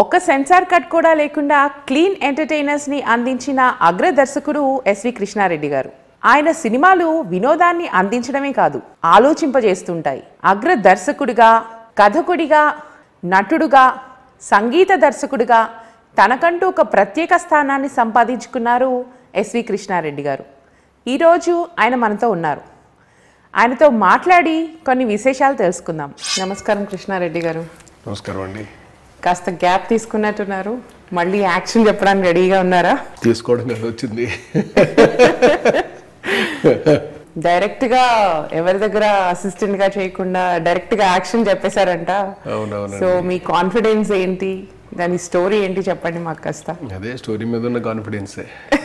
ఒక్క censor cut కూడా లేకుండా క్లీన్ ఎంటర్టైనర్స్ ని అందించిన అగ్ర దర్శకుడు ఎస్వి కృష్ణారెడ్డి గారు ఆయన సినిమాలు వినోదాన్ని అందించడమే కాదు ఆలోచింపజేస్తుంటాయి అగ్ర దర్శకుడిగా కథకుడిగా నటుడుగా సంగీత దర్శకుడిగా తనకంటూ ఒక ప్రత్యేక స్థానాన్ని సంపాదించుకున్నారు ఎస్వి కృష్ణారెడ్డి గారు ఈరోజు ఆయన మనతో ఉన్నారు ఆయనతో మాట్లాడి కొన్ని విశేషాలు తెలుసుకుందాం నమస్కారం కృష్ణారెడ్డి గారు నమస్కారం అండి కాస్త గ్యాప్ తీసుకున్నట్టున్నారు మళ్ళీ యాక్షన్ చెప్పడానికి రెడీగా ఉన్నారా తీసుకోవడం కదా వచ్చింది డైరెక్ట్ గా ఎవరి దగ్గర అసిస్టెంట్ గా చేయకుండా డైరెక్ట్ గా యాక్షన్ చెప్పేశారంట అవునవునండి. సో మీ కాన్ఫిడెన్స్ ఏంటి దాని స్టోరీ ఏంటి చెప్పండి మాకు కాస్త అదే స్టోరీ మీద ఉన్న కాన్ఫిడెన్సే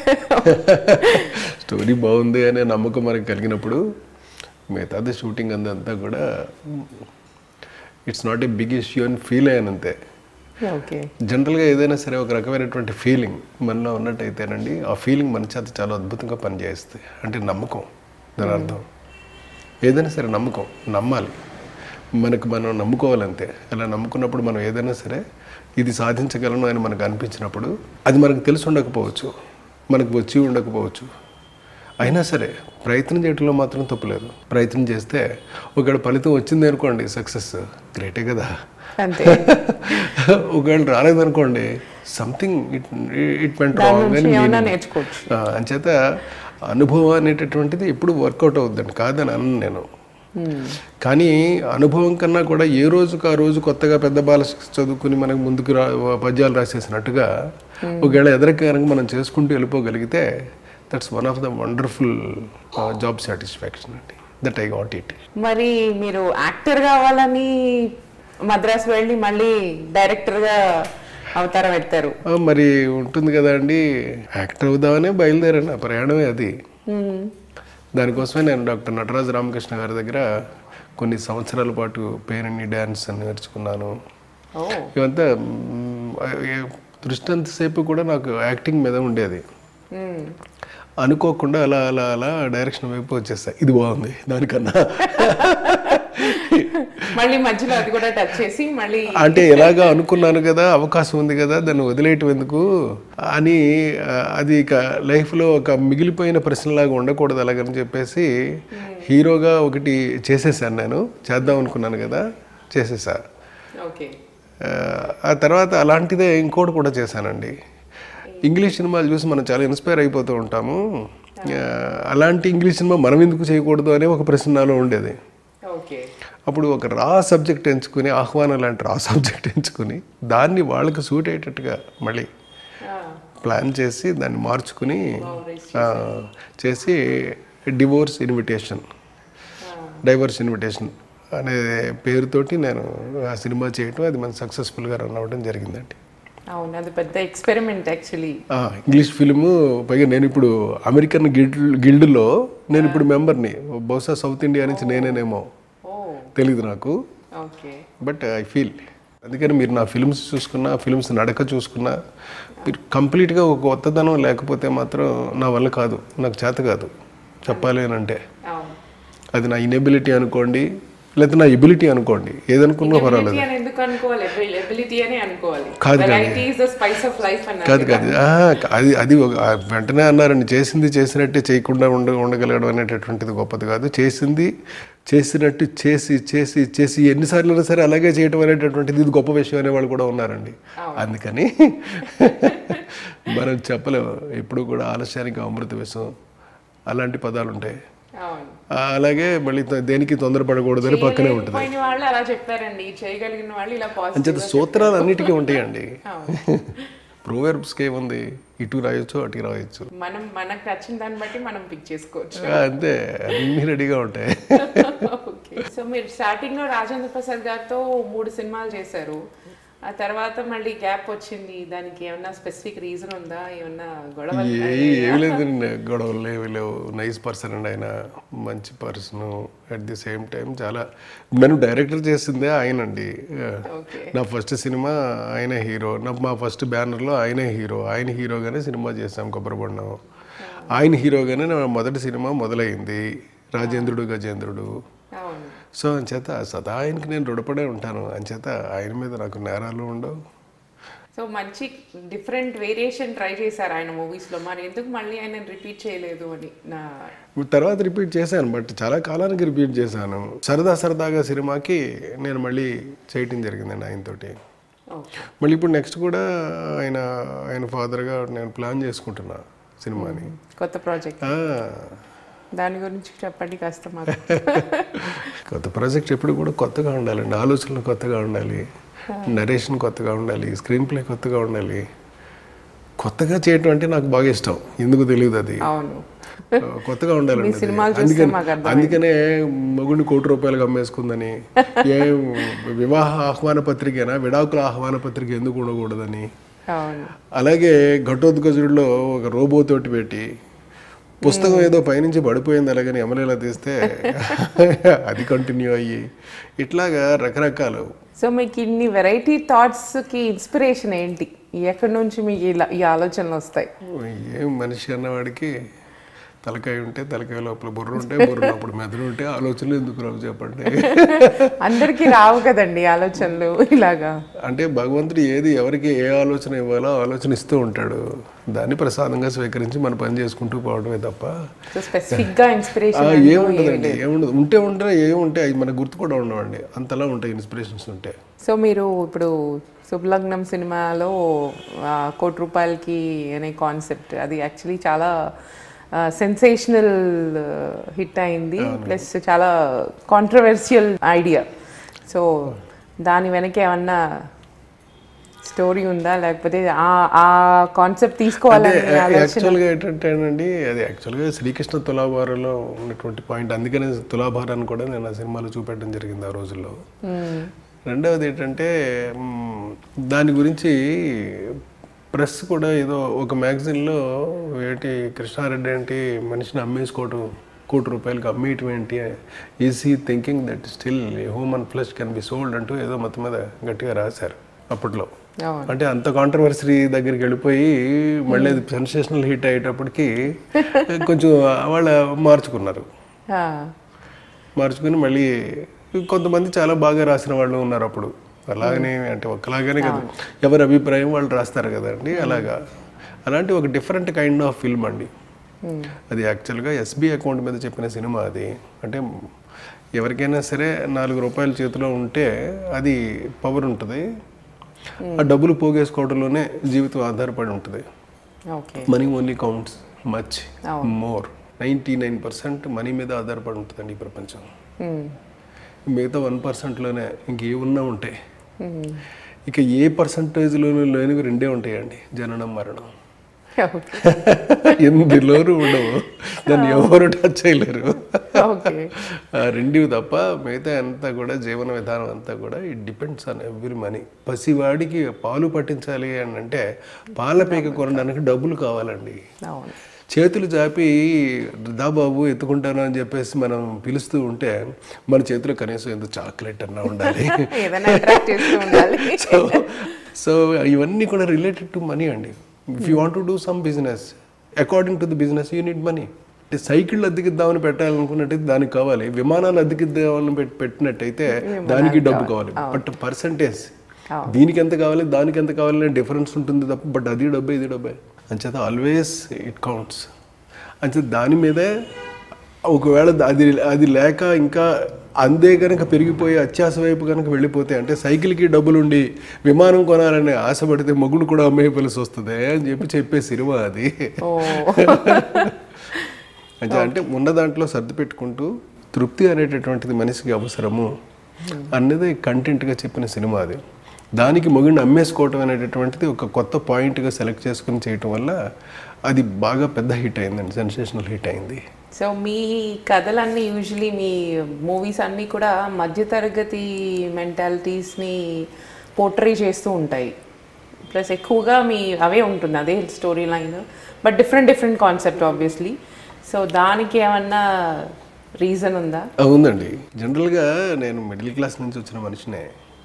స్టోరీ బాగుంది అనే నమ్మకం మనకు కలిగినప్పుడు మిగతాది షూటింగ్ అందంతా కూడా it's not a big issue అని ఫీల్ అయ్యానంతే ఓకే జనరల్గా ఏదైనా సరే ఒక రకమైనటువంటి ఫీలింగ్ మనలో ఉన్నట్టయితేనండి ఆ ఫీలింగ్ మన చేత చాలా అద్భుతంగా పనిచేస్తుంది అంటే నమ్మకం దాని అర్థం ఏదైనా సరే నమ్మకం నమ్మాలి మనకు మనం నమ్ముకోవాలంతే అలా నమ్ముకున్నప్పుడు మనం ఏదైనా సరే ఇది సాధించగలను అని మనకు అనిపించినప్పుడు అది మనకు తెలిసి ఉండకపోవచ్చు మనకు వచ్చి ఉండకపోవచ్చు అయినా సరే ప్రయత్నం చేయడంలో మాత్రం తప్పులేదు ప్రయత్నం చేస్తే ఒకవేళ ఫలితం వచ్చింది అనుకోండి సక్సెస్ గ్రేటే కదా అంతే ఒకవేళ రాలేదనుకోండి సంథింగ్ ఇట్ ఇట్ మెంట్ దాని రాంగ్ నుంచి అని ఏమైనా meaning. నేర్చుకోవచ్చు ఆ, అంచేత అనుభవం అనేటటువంటిది ఎప్పుడు వర్కౌట్ అవుద్దండి కాదని అన్న నేను కానీ అనుభవం కన్నా కూడా ఏ రోజుకు ఆ రోజు కొత్తగా పెద్ద బాల చదువుకుని మనకు ముందుకు రా పద్యాలు రాసేసినట్టుగా ఒకవేళ ఎదరకరంగా మనం చేసుకుంటూ వెళ్ళిపోగలిగితే that's one of the wonderful job satisfaction అండి దట్ ఐ గాట్ ఇట్ మరి మీరు యాక్టర్ కావాలని మద్రాసు వెళ్ళి మళ్ళీ డైరెక్టర్ గా అవతారం ఎత్తారు ఆ, మరి ఉంటుంది కదా అండి యాక్టర్ అవుదామనే బయలుదేరాను ఆ ప్రయాణమే అది దానికోసమే నేను డాక్టర్ నటరాజు రామకృష్ణ గారి దగ్గర కొన్ని సంవత్సరాల పాటు పేరుని డ్యాన్స్ నేర్చుకున్నాను ఓ ఇవంతా మ్, ఏ- దృష్టి అంతసేపు కూడా నాకు యాక్టింగ్ మీద ఉండేది అనుకోకుండా అలా అలా అలా డైరెక్షన్ వైపు వచ్చేస్తాయి ఇది బాగుంది దానికన్నా మళ్ళీ మధ్యలో అది కూడా టచ్ చేసి మళ్ళీ అంటే ఎలాగా అనుకున్నాను కదా అవకాశం ఉంది కదా దాన్ని వదిలేయటం ఎందుకు అని ఆ, అది ఇక లైఫ్లో ఒక మిగిలిపోయిన ప్రశ్నలాగా ఉండకూడదు అలాగని చెప్పేసి హీరోగా ఒకటి చేసేసాను నేను చేద్దాం అనుకున్నాను కదా చేసేసా ఓకే ఆ, ఆ తర్వాత అలాంటిదే ఇంకోటి కూడా చేశానండి ఇంగ్లీష్ సినిమాలు చూసి మనం చాలా ఇన్స్పైర్ అయిపోతూ ఉంటాము ఆ, అలాంటి ఇంగ్లీష్ సినిమా మనం ఎందుకు చేయకూడదు అనే ఒక ప్రశ్న నాలో ఉండేది ఓకే అప్పుడు ఒక రా సబ్జెక్ట్ ఎంచుకుని ఆహ్వానం లాంటి రా సబ్జెక్ట్ ఎంచుకుని దాన్ని వాళ్ళకి సూట్ అయ్యేటట్టుగా మళ్ళీ ప్లాన్ చేసి దాన్ని మార్చుకుని ఆ, చేసి డివోర్స్ ఇన్విటేషన్ డైవర్స్ ఇన్విటేషన్ అనే పేరుతోటి నేను ఆ సినిమా చేయటం అది మన సక్సెస్ఫుల్గా రన్ అవ్వడం జరిగిందండి అవును అది పెద్ద ఎక్స్పెరిమెంట్ యాక్చువల్లీ ఆ, ఇంగ్లీష్ ఫిల్ము పైగా నేను ఇప్పుడు అమెరికన్ గిల్డ్ గిల్డ్లో నేను ఇప్పుడు మెంబర్ని బహుశా సౌత్ ఇండియా నుంచి నేనేనేమో ఓ తెలీదు నాకు ఓకే బట్ ఐ ఫీల్ అందుకని మీరు నా ఫిల్మ్స్ చూసుకున్నా ఫిల్మ్స్ నడక చూసుకున్నా మీరు కంప్లీట్గా ఒక కొత్తదనం లేకపోతే మాత్రం నా వల్ల కాదు నాకు చేత కాదు చెప్పాలి అని అంటే అవును అది నా ఇనెబిలిటీ అనుకోండి లేదా నా ఎబిలిటీ అనుకోండి ఏదనుకున్నా పర్వాలేదు Ability అని ఎందుకు అనుకోవాలి ఎబిలిటీ అని అనుకోవాలి కాదు కాదు. Variety is the spice of life అన్నారు కాదు కాదు ఆ, అది అది ఒక- ఆ, వెంటనే అన్నారండి చేసింది చేసినట్టే చేయకుండా ఉండ ఉండగలగడం అనేటటువంటిది గొప్పది కాదు చేసింది చేసినట్టు చేసి చేసి చేసి ఎన్నిసార్లు అయినా సరే అలాగే చేయటం అనేటటువంటిది ఇది గొప్ప విషయం అనేవాళ్ళు కూడా ఉన్నారండి అందుకని మనం చెప్పలేము ఎప్పుడు కూడా ఆలస్యానికి అమృత విషం అలాంటి పదాలు ఉంటాయి అవును ఆ, అలాగే మళ్ళీ త- దేనికి తొందరపడకూడదు అని పక్కనే ఉంటుంది పోయిన వాళ్ళు అలా చెప్పారండి చేయగలిగిన వాళ్ళు ఇలా పాజిటివ్ అంచేత సూత్రాలు అన్నిటికీ ఉంటాయండి ప్రోవెర్బ్స్కి ఏముంది ఇటు రాయొచ్చు అటు రాయొచ్చు మనం మనకు నచ్చిన దాన్ని బట్టి మనం పిక్ చేసుకోవచ్చు ఆ, అంతే అన్ని రెడీగా ఉంటాయి ఓకే సో మీరు స్టార్టింగ్ లో రాజేంద్ర ప్రసాద్ గారితో మూడు సినిమాలు చేశారు ఆ తర్వాత మళ్ళీ గ్యాప్ వచ్చింది దానికి ఏమన్నా స్పెసిఫిక్ రీజన్ ఉందా ఏమన్నా గొడవ ఏ ఏమి లేదు గొడవలు ఏమి లేవు నైస్ పర్సన్ అండి ఆయన మంచి person at the same time చాలా నన్ను డైరెక్టర్ చేసిందే ఆయనండి ఓకే నా ఫస్ట్ సినిమా ఆయనే హీరో నా మా ఫస్ట్ బ్యానర్లో ఆయనే హీరో ఆయన హీరోగానే సినిమా చేశాం కొబ్బరిబొండం ఆయన హీరోగానే నా మొదటి సినిమా మొదలైంది రాజేంద్రుడు గజేంద్రుడు అవును సో అంచేత సదా ఆయనకి నేను రుణపడే ఉంటాను అంచేత ఆయన మీద నాకు నేరాలు ఉండవు సో మంచి డిఫరెంట్ వేరియేషన్ ట్రై చేశారు ఆయన మూవీస్ లో మరి ఎందుకు మళ్ళీ ఆయన రిపీట్ చేయలేదు అని నా తర్వాత రిపీట్ చేశాను బట్ చాలా కాలానికి రిపీట్ చేశాను సరదా సరదాగా సినిమాకి నేను మళ్ళీ చేయటం జరిగిందండి ఆయనతోటి ఓకే మళ్ళీ ఇప్పుడు నెక్స్ట్ కూడా ఆయన ఆయన ఫాదర్గా నేను ప్లాన్ చేసుకుంటున్నా సినిమాని కొత్త ప్రాజెక్ట్ ఆ, దాని గురించి చెప్పండి కాస్త మాకు కొత్త ప్రాజెక్ట్ ఎప్పుడు కూడా కొత్తగా ఉండాలండి ఆలోచనలు కొత్తగా ఉండాలి నరేషన్ కొత్తగా ఉండాలి స్క్రీన్ ప్లే కొత్తగా ఉండాలి కొత్తగా చేయటం అంటే నాకు బాగా ఇష్టం ఎందుకు తెలియదు అది అవును కొత్తగా ఉండాలండి మీ అది. సినిమాలు చూస్తే అందుకని మాకు అర్థమైంది. అందుకనే మగుడిని కోటి రూపాయలకు అమ్మేసుకుందని ఏ వివాహ ఆహ్వాన పత్రికైనా విడాకుల ఆహ్వాన పత్రిక ఎందుకు ఉండకూడదని అవును అలాగే ఘటోత్కచుడిలో ఒక రోబో తోటి పెట్టి పుస్తకం ఏదో పైనుంచి పడిపోయింది అలాగని ఎమలేలా తీస్తే అది కంటిన్యూ అయ్యి ఇట్లాగా రకరకాలు సో మీకు ఇన్ని వెరైటీ థాట్స్ కి ఇన్స్పిరేషన్ ఏంటి ఎక్కడి నుంచి మీకు ఇలా ఈ ఆలోచనలు వస్తాయి ఏం మనిషి అన్నవాడికి తలకాయ ఉంటే తలకాయ లోపల బుర్ర ఉంటే బుర్ర లోపల మెదడు ఉంటే ఆలోచనలు ఎందుకు రావు చెప్పండి అందరికీ రావు కదండి ఆలోచనలు ఇలాగా అంటే భగవంతుడు ఏది ఎవరికి ఏ ఆలోచన ఇవ్వాలో ఆ ఆలోచన ఇస్తూ ఉంటాడు దాన్ని ప్రసాదంగా స్వీకరించి మన పని చేసుకుంటూ పోవడమే తప్ప సో స్పెసిఫిక్ గా ఆ, ఇన్స్పిరేషన్ ఏముండదండి ఏముండదు ఉంటే ఉంటే ఏముంటే అవి మనకు గుర్తు కూడా ఉండవండి అంతలా ఉంటాయి ఇన్స్పిరేషన్స్ ఉంటాయి సో మీరు ఇప్పుడు శుభలగ్నం సినిమాలో ఆ, కోటి రూపాయలకి అనే కాన్సెప్ట్ అది యాక్చువల్లీ చాలా సెన్సేషనల్ హిట్ అయింది ప్లస్ చాలా కాంట్రవర్షియల్ ఐడియా సో దాని వెనక ఏమన్నా స్టోరీ ఉందా లేకపోతే ఆ ఆ కాన్సెప్ట్ తీసుకోవాలని ఆలోచన యాక్చువల్గా ఏంటంటేనండి అది యాక్చువల్గా శ్రీకృష్ణ తులాభారంలో ఉన్నటువంటి పాయింట్ అందుకనే తులాభారాన్ని కూడా నేను ఆ సినిమాలో చూపెట్టడం జరిగింది ఆ రోజుల్లో రెండవది ఏంటంటే మ్, దాని గురించి ప్రెస్ కూడా ఏదో ఒక మ్యాగజైన్లో ఏంటి కృష్ణారెడ్డి ఏంటి మనిషిని అమ్మేసుకోవడం కోటి రూపాయలకి అమ్మేయటం ఏంటి is he thinking that still human flesh can be sold అంటూ ఏదో మొత్తం మీద గట్టిగా రాశారు అప్పట్లో అవును అంటే అంత కాంట్రవర్సరీ దగ్గరికి వెళ్ళిపోయి మళ్ళీ అది సెన్సేషనల్ హిట్ అయ్యేటప్పటికి కొంచెం వాళ్ళ మార్చుకున్నారు ఆ, మార్చుకుని మళ్ళీ కొంతమంది చాలా బాగా రాసిన వాళ్ళు ఉన్నారు అప్పుడు అలాగనే అంటే ఒకలాగానే కదా ఎవరి అభిప్రాయం వాళ్ళు రాస్తారు కదండి అలాగా అలాంటి ఒక డిఫరెంట్ కైండ్ ఆఫ్ ఫిల్మ్ అండి అది యాక్చువల్గా ఎస్బీ అకౌంట్ మీద చెప్పిన సినిమా అది అంటే ఎవరికైనా సరే నాలుగు రూపాయల చేతిలో ఉంటే అది పవర్ ఉంటుంది ఆ డబ్బులు పోగేసుకోవడంలోనే జీవితం ఆధారపడి ఉంటుంది okay money only counts much అవును. More ninety nine percent money మీద ఆధారపడి ఉంటుందండి ఈ ప్రపంచం మ్మ్. మిగతా వన్ పర్సెంట్లోనే ఇంకేమున్నా ఉంటాయి ఇక ఏ పర్సంటేజ్లోనూ లేనివి రెండే ఉంటాయండి జననం మరణం ఓకే ఎందులోనూ ఉండవు దాన్ని ఎవరు టచ్ చేయలేరు ఓకే ఆ రెండివి తప్ప మిగతా అంతా కూడా జీవన విధానం అంతా కూడా it depends on every money పసివాడికి పాలు పట్టించాలి అని అంటే పాల పీక కొనడానికి డబ్బులు కావాలండి అవును చేతులు చాపి దా బాబు ఎత్తుకుంటాను అని చెప్పేసి మనం పిలుస్తూ ఉంటే మన చేతిలో కనీసం ఎందుకు చాక్లెట్ అన్నా ఉండాలి ఏదైనా అట్రాక్ట్ చేస్తూ ఉండాలి సో సో ఇవన్నీ కూడా రిలేటెడ్ టు మనీ అండి if you want to do some business according to the business you need money అంటే సైకిళ్ళు అద్దెకిద్దామని పెట్టాలనుకున్నట్టయితే దానికి కావాలి విమానాలు అద్దెకిద్దామని పెట్టి పెట్టినట్టయితే దానికి డబ్బు కావాలి బట్ పర్సంటేజ్ దీనికి ఎంత కావాలి దానికి ఎంత కావాలి డిఫరెన్స్ ఉంటుంది తప్ప బట్ అది డబ్బే ఇది డబ్బే అంచేత ఆల్వేస్ ఇట్ కౌంట్స్ అంచేత దాని మీదే ఒకవేళ అది అది లేక ఇంకా అందే కనుక పెరిగిపోయి అత్యాస వైపు కనుక వెళ్ళిపోతే అంటే సైకిల్కి డబ్బులు ఉండి విమానం కొనాలని ఆశపడితే మొగుడు కూడా అమ్మేయవలసి వస్తుంది అని చెప్పి చెప్పే సినిమా అది ఓ అంటే అంటే ఉన్న దాంట్లో సర్ది పెట్టుకుంటూ తృప్తి అనేటటువంటిది మనిషికి అవసరము అన్నది కంటెంట్గా చెప్పిన సినిమా అది దానికి మొగుడిని అమ్మేసుకోవటం అనేటటువంటిది ఒక కొత్త పాయింట్గా సెలెక్ట్ చేసుకుని చేయటం వల్ల అది బాగా పెద్ద హిట్ అయిందండి సెన్సేషనల్ హిట్ అయింది సో మీ కథలన్నీ యూజువలీ మీ మూవీస్ అన్నీ కూడా మధ్యతరగతి మెంటాలిటీస్ని పోర్ట్రే చేస్తూ ఉంటాయి ప్లస్ ఎక్కువగా మీ అవే ఉంటుంది అదే story line but different different concept obviously so దానికి ఏమన్నా రీజన్ ఉందా ఆ, ఉందండి జనరల్గా నేను మిడిల్ క్లాస్ నుంచి వచ్చిన మనిషినే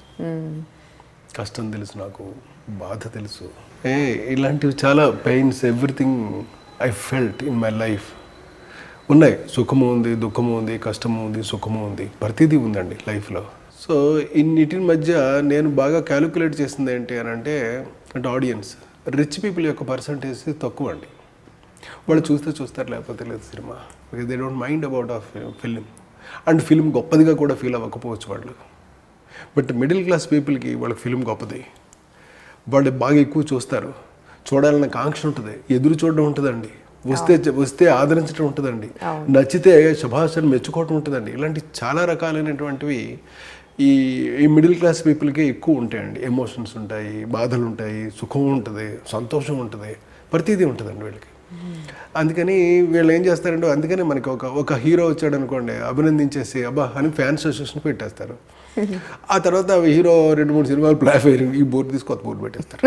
కష్టం తెలుసు నాకు బాధ తెలుసు ఏ ఇలాంటివి చాలా pains everything I felt in my life ఉన్నాయి సుఖము ఉంది దుఃఖము ఉంది కష్టము ఉంది సుఖము ఉంది ప్రతిదీ ఉందండి లైఫ్లో సో ఇన్నిటి మధ్య నేను బాగా క్యాలిక్యులేట్ చేసింది ఏంటి అని అంటే అంటే ఆడియన్స్ రిచ్ పీపుల్ యొక్క పర్సంటేజ్ తక్కువ అండి వాళ్ళు చూస్తే చూస్తారు లేకపోతే లేదు cinema because they don't mind about a film and film గొప్పదిగా కూడా ఫీల్ అవ్వకపోవచ్చు వాళ్ళు బట్ మిడిల్ క్లాస్ పీపుల్కి వాళ్ళకి ఫిలిం గొప్పది వాళ్ళు బాగా ఎక్కువ చూస్తారు చూడాలన్న కాంక్ష ఉంటుంది ఎదురు చూడడం ఉంటుందండి వస్తే వస్తే ఆదరించడం ఉంటుందండి నచ్చితే శభాషను మెచ్చుకోవటం ఉంటుందండి ఇలాంటి చాలా రకాలైనటువంటివి ఈ ఈ మిడిల్ క్లాస్ పీపుల్కి ఎక్కువ ఉంటాయండి ఎమోషన్స్ ఉంటాయి బాధలు ఉంటాయి సుఖం ఉంటుంది సంతోషం ఉంటుంది ప్రతిదీ ఉంటుందండి వీళ్ళకి అందుకని వీళ్ళు ఏం చేస్తారంటే అందుకనే మనకి ఒక ఒక హీరో వచ్చాడు అనుకోండి అభినందించేసి అబ్బా అని ఫ్యాన్స్ అసోసియేషన్ పెట్టేస్తారు ఆ తర్వాత ఆ హీరో రెండు మూడు సినిమాలు ప్లాఫ్ అయ్యారు ఈ బోర్డు తీసి కొత్త బోర్డు పెట్టేస్తారు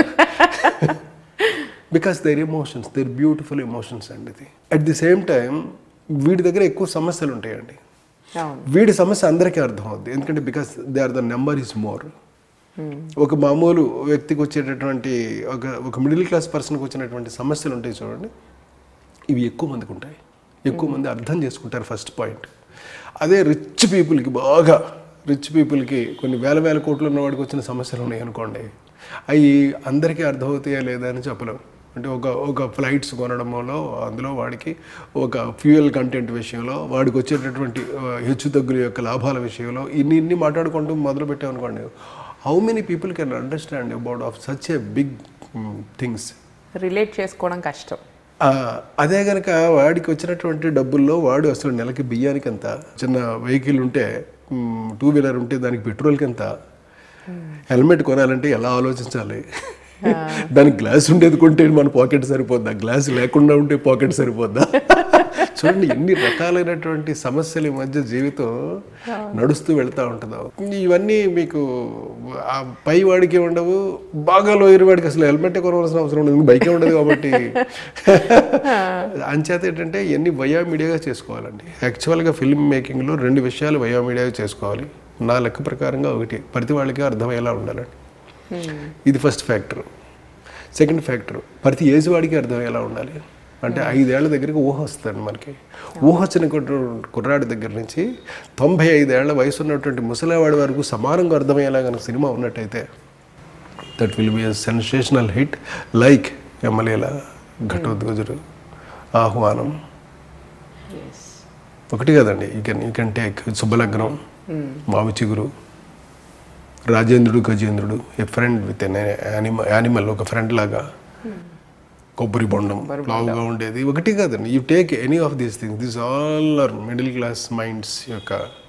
because there emotions there beautiful emotions అండి ఇది అట్ ది సేమ్ టైం వీడి దగ్గర ఎక్కువ సమస్యలు ఉంటాయండి అవును వీడి సమస్య అందరికీ అర్థం అవుద్ది ఎందుకంటే because they are the number is more ఒక మామూలు వ్యక్తికి వచ్చేటటువంటి ఒక ఒక మిడిల్ క్లాస్ పర్సన్కి వచ్చినటువంటి సమస్యలు ఉంటాయి చూడండి ఇవి ఎక్కువ మందికి ఉంటాయి ఎక్కువ మంది అర్థం చేసుకుంటారు ఫస్ట్ పాయింట్ అదే రిచ్ పీపుల్కి బాగా రిచ్ పీపుల్కి కొన్ని వేల వేల కోట్లు ఉన్న వాడికి వచ్చిన సమస్యలు ఉన్నాయి అనుకోండి అవి అందరికీ అర్థమవుతాయా లేదా అని చెప్పలేం అంటే ఒక ఒక ఫ్లైట్స్ కొనడంలో అందులో వాడికి ఒక ఫ్యూయల్ కంటెంట్ విషయంలో వాడికి వచ్చేటటువంటి ఆ, హెచ్చుతగ్గుల యొక్క లాభాల విషయంలో ఇన్ని ఇన్ని మాట్లాడుకుంటూ మొదలు పెట్టామనుకోండి how many people can understand about of such a big things relate చేసుకోవడం కష్టం ఆ, అదే కనుక వాడికి వచ్చినటువంటి డబ్బుల్లో వాడు అసలు నెలకి బియ్యానికి ఎంత చిన్న వెహికల్ ఉంటే టూ వీలర్ ఉంటే దానికి పెట్రోల్కి ఎంత హెల్మెట్ కొనాలంటే ఎలా ఆలోచించాలి దానికి గ్లాస్ ఉండేది కొంటే మన పాకెట్ సరిపోద్దా గ్లాస్ లేకుండా ఉంటే పాకెట్ సరిపోద్దా చూడండి ఎన్ని రకాలైనటువంటి సమస్యల మధ్య జీవితం నడుస్తూ వెళ్తూ ఉంటుంది ఇవన్నీ మీకు ఆ పై వాడికి ఉండవు బాగా లోయర్ వాడికి అసలు హెల్మెట్ కొనవలసిన అవసరం ఉండదు బైకే ఉండదు కాబట్టి అంచేత ఏంటంటే ఎన్ని వయా మీడియాగా చేసుకోవాలండి యాక్చువల్గా ఫిల్మ్ మేకింగ్లో రెండు విషయాలు వయా మీడియాగా చేసుకోవాలి నా లెక్క ప్రకారంగా ఒకటి ప్రతి వాళ్ళకి అర్థమయ్యేలా ఉండాలండి ఇది ఫస్ట్ ఫ్యాక్టర్ సెకండ్ ఫ్యాక్టర్ ప్రతి ఏజ్ వాడికి అర్థమయ్యేలా ఉండాలి అంటే ఐదేళ్ల దగ్గరికి ఊహ వస్తుంది మనకి ఊహ వచ్చిన కుర్ర- కుర్రాడి దగ్గర నుంచి తొంభై ఐదేళ్ల వయసు ఉన్నటువంటి ముసలివాడి వరకు సమానంగా అర్థమయ్యేలా కనుక సినిమా ఉన్నట్టయితే that will be a sensational hit like ఎమ్మెల్యేల ఘటోద్గజుడు ఆహ్వానం ఒకటి కదండి ఈ కెన్ ఈ కెన్ టేక్ శుభలగ్నం మావి Chiguru Rajendrudu Gajendrudu a friend with an animal animal ఒక ఫ్రెండ్ లాగా కొబ్బరి బొండం లావుగా ఉండేది ఒకటి కాదండి you take any of these things this all are middle class minds యొక్క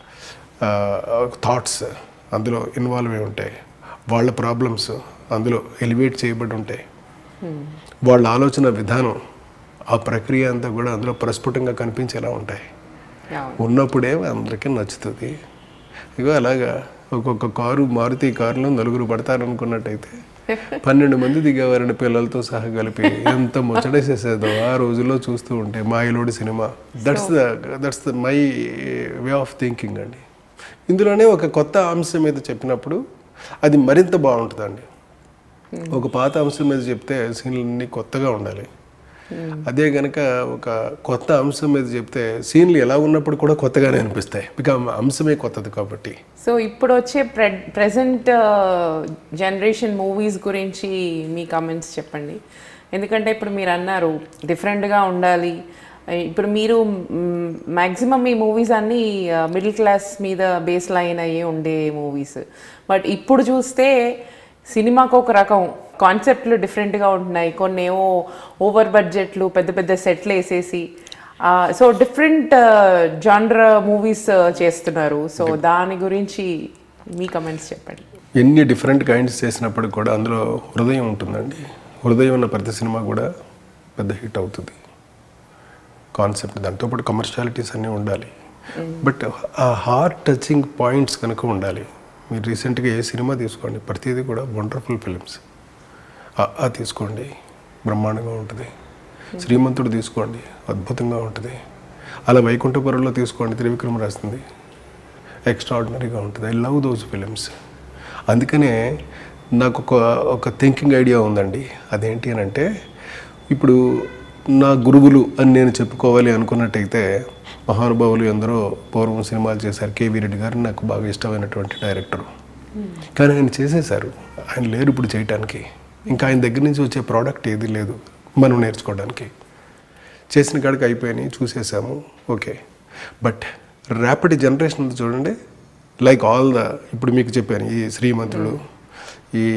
థాట్స్ అందులో ఇన్వాల్వ్ అయి ఉంటాయి వాళ్ళ ప్రాబ్లమ్స్ అందులో ఎలివేట్ చేయబడి ఉంటాయి వాళ్ళ ఆలోచన విధానం ఆ ప్రక్రియ అంతా కూడా అందులో ప్రస్ఫుటంగా కనిపించేలా ఉంటాయి అవును ఉన్నప్పుడే అందరికీ నచ్చుతుంది ఇగో అలాగా ఒక్కొక్క కారు మారుతి కారులో నలుగురు పడతారనుకున్నట్టయితే పన్నెండు మంది దిగేవారండి పిల్లలతో సహా కలిపి ఎంత ముచ్చటేసేసేదో ఆ రోజుల్లో చూస్తూ ఉంటే మాయలోడి cinema that's the that's the my way of thinking అండి ఇందులోనే ఒక కొత్త అంశం మీద చెప్పినప్పుడు అది మరింత బాగుంటుందండి ఒక పాత అంశం మీద చెప్తే సీన్లన్నీ కొత్తగా ఉండాలి అదే గనక ఒక కొత్త అంశం మీద చెప్తే సీన్లు ఎలా ఉన్నప్పుడు కూడా కొత్తగానే అనిపిస్తాయి బికా అంశమే కొత్తది కాబట్టి సో ఇప్పుడు వచ్చే ప్రె ప్రజెంట్ జనరేషన్ మూవీస్ గురించి మీ కామెంట్స్ చెప్పండి ఎందుకంటే ఇప్పుడు మీరు అన్నారు డిఫరెంట్గా ఉండాలి ఇప్పుడు మీరు మ్యాక్సిమం ఈ మూవీస్ అన్నీ మిడిల్ క్లాస్ మీద బేస్ లైన్ అయ్యే ఉండే మూవీస్ బట్ ఇప్పుడు చూస్తే సినిమాకు ఒక రకం కాన్సెప్ట్లు డిఫరెంట్గా ఉంటున్నాయి కొన్ని ఏవో ఓవర్ బడ్జెట్లు పెద్ద పెద్ద సెట్లు వేసేసి సో డిఫరెంట్ జానర్ మూవీస్ చేస్తున్నారు సో దాని గురించి మీ కమెంట్స్ చెప్పండి ఎన్ని డిఫరెంట్ కైండ్స్ చేసినప్పుడు కూడా అందులో హృదయం ఉంటుందండి హృదయం ఉన్న ప్రతి సినిమా కూడా పెద్ద హిట్ అవుతుంది కాన్సెప్ట్ దాంతోపాటు కమర్షియాలిటీస్ అన్నీ ఉండాలి బట్ ఆ హార్ట్ టచింగ్ పాయింట్స్ కనుక ఉండాలి మీరు రీసెంట్గా ఏ సినిమా తీసుకోండి ప్రతిదీ కూడా వండర్ఫుల్ ఫిలిమ్స్ ఆ తీసుకోండి బ్రహ్మాండంగా ఉంటుంది శ్రీమంతుడు తీసుకోండి అద్భుతంగా ఉంటుంది అలా వైకుంఠపురంలో తీసుకోండి త్రివిక్రమ రాస్తుంది ఎక్స్ట్రాడినరీగా ఉంటుంది ఐ లవ్ దోస్ ఫిలిమ్స్ అందుకనే నాకు ఒక ఒక థింకింగ్ ఐడియా ఉందండి అదేంటి అని అంటే ఇప్పుడు నా గురువులు అని నేను చెప్పుకోవాలి అనుకున్నట్టయితే మహానుభావులు ఎందరో పూర్వం సినిమాలు చేశారు కేవీ రెడ్డి గారు నాకు బాగా ఇష్టమైనటువంటి డైరెక్టర్ కానీ ఆయన చేసేశారు ఆయన లేరు ఇప్పుడు చేయటానికి ఇంకా ఆయన దగ్గర నుంచి వచ్చే ప్రోడక్ట్ ఏది లేదు మనం నేర్చుకోవడానికి చేసిన కాడికి అయిపోయినాయి చూసేసాము ఓకే బట్ ర్యాపిడ్ జనరేషన్ ఉంది చూడండి లైక్ ఆల్ ద ఇప్పుడు మీకు చెప్పాను ఈ శ్రీమంతుడు ఈ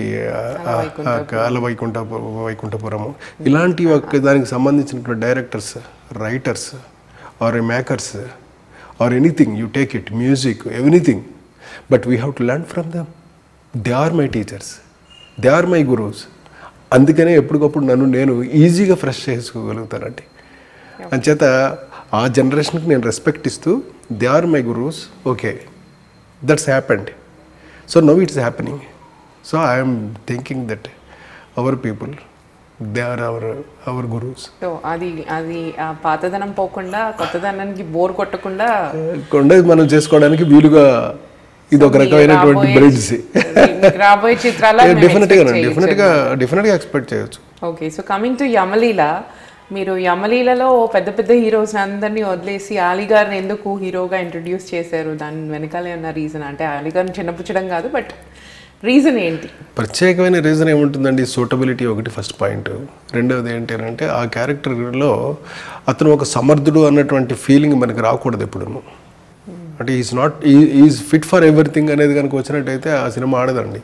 కాల వైకుంఠ వైకుంఠపురము ఇలాంటి ఒక దానికి సంబంధించినటువంటి directors writers or a makers or anything you take it music anything but we have to learn from them they are my teachers they are my గురువుస్ అందుకనే ఎప్పటికప్పుడు నన్ను నేను ఈజీగా ఫ్రెష్ చేసుకోగలుగుతానండి అంచేత ఆ జనరేషన్కి నేను రెస్పెక్ట్ ఇస్తూ దే ఆర్ మై గురువుస్ okay that's happened so now it's happening so I'm thinking that our people they are our our గురువుస్ సో అది అది ఆ పాతదనం పోకుండా కొత్తదనానికి బోర్ కొట్టకుండా కొండ మనం చేసుకోవడానికి వీలుగా ఇది ఒక రకమైనటువంటి రాబోయే- బ్రిడ్జ్ మీకు రాబోయే చిత్రాల డెఫినెట్గా డెఫినెట్గా డెఫినెట్గా ఎక్స్పెక్ట్ చేయొచ్చు okay so coming to Yamaleela మీరు యమలీలలో పెద్ద పెద్ద హీరోస్ అందరినీ వదిలేసి ఆలీ గారిని ఎందుకు హీరోగా ఇంట్రడ్యూస్ చేశారు దాని వెనకాలే ఉన్న రీజన్ అంటే ఆలీ గారిని చిన్నపుచ్చడం కాదు బట్ రీజన్ ఏంటి ప్రత్యేకమైన రీజన్ ఏముంటుందండి సూటబిలిటీ ఒకటి ఫస్ట్ పాయింట్ రెండవది ఏంటి అని అంటే ఆ క్యారెక్టర్లో అతను ఒక సమర్థుడు అన్నటువంటి ఫీలింగ్ మనకి రాకూడదు ఎప్పుడూ అంటే is not is fit for everything అనేది కనుక వచ్చినట్టయితే ఆ సినిమా ఆడదండి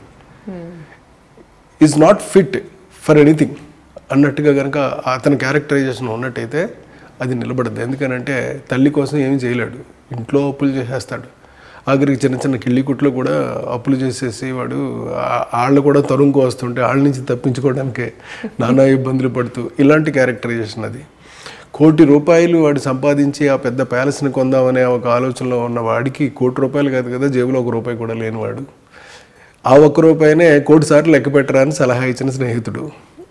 is not fit for anything అన్నట్టుగా కనుక అతని క్యారెక్టరైజేషన్ ఉన్నట్టయితే అది నిలబడదు ఎందుకనంటే తల్లి కోసం ఏమీ చేయలేడు ఇంట్లో అప్పులు చేసేస్తాడు ఆఖరికి చిన్న చిన్న కిళ్ళి కుట్లు కూడా అప్పులు చేసేసి వాడు ఆ- వాళ్ళు కూడా తరుముకు వస్తుంటే వాళ్ళ నుంచి తప్పించుకోవడానికి నానా ఇబ్బందులు పడుతూ ఇలాంటి క్యారెక్టరైజేషన్ అది కోటి రూపాయలు వాడు సంపాదించి ఆ పెద్ద ప్యాలెస్ని కొందామనే ఒక ఆలోచనలో ఉన్న వాడికి కోటి రూపాయలు కాదు కదా జేబులో ఒక రూపాయి కూడా లేనివాడు ఆ ఒక్క రూపాయినే కోటి సార్లు లెక్క పెట్టరా అని సలహా ఇచ్చిన స్నేహితుడు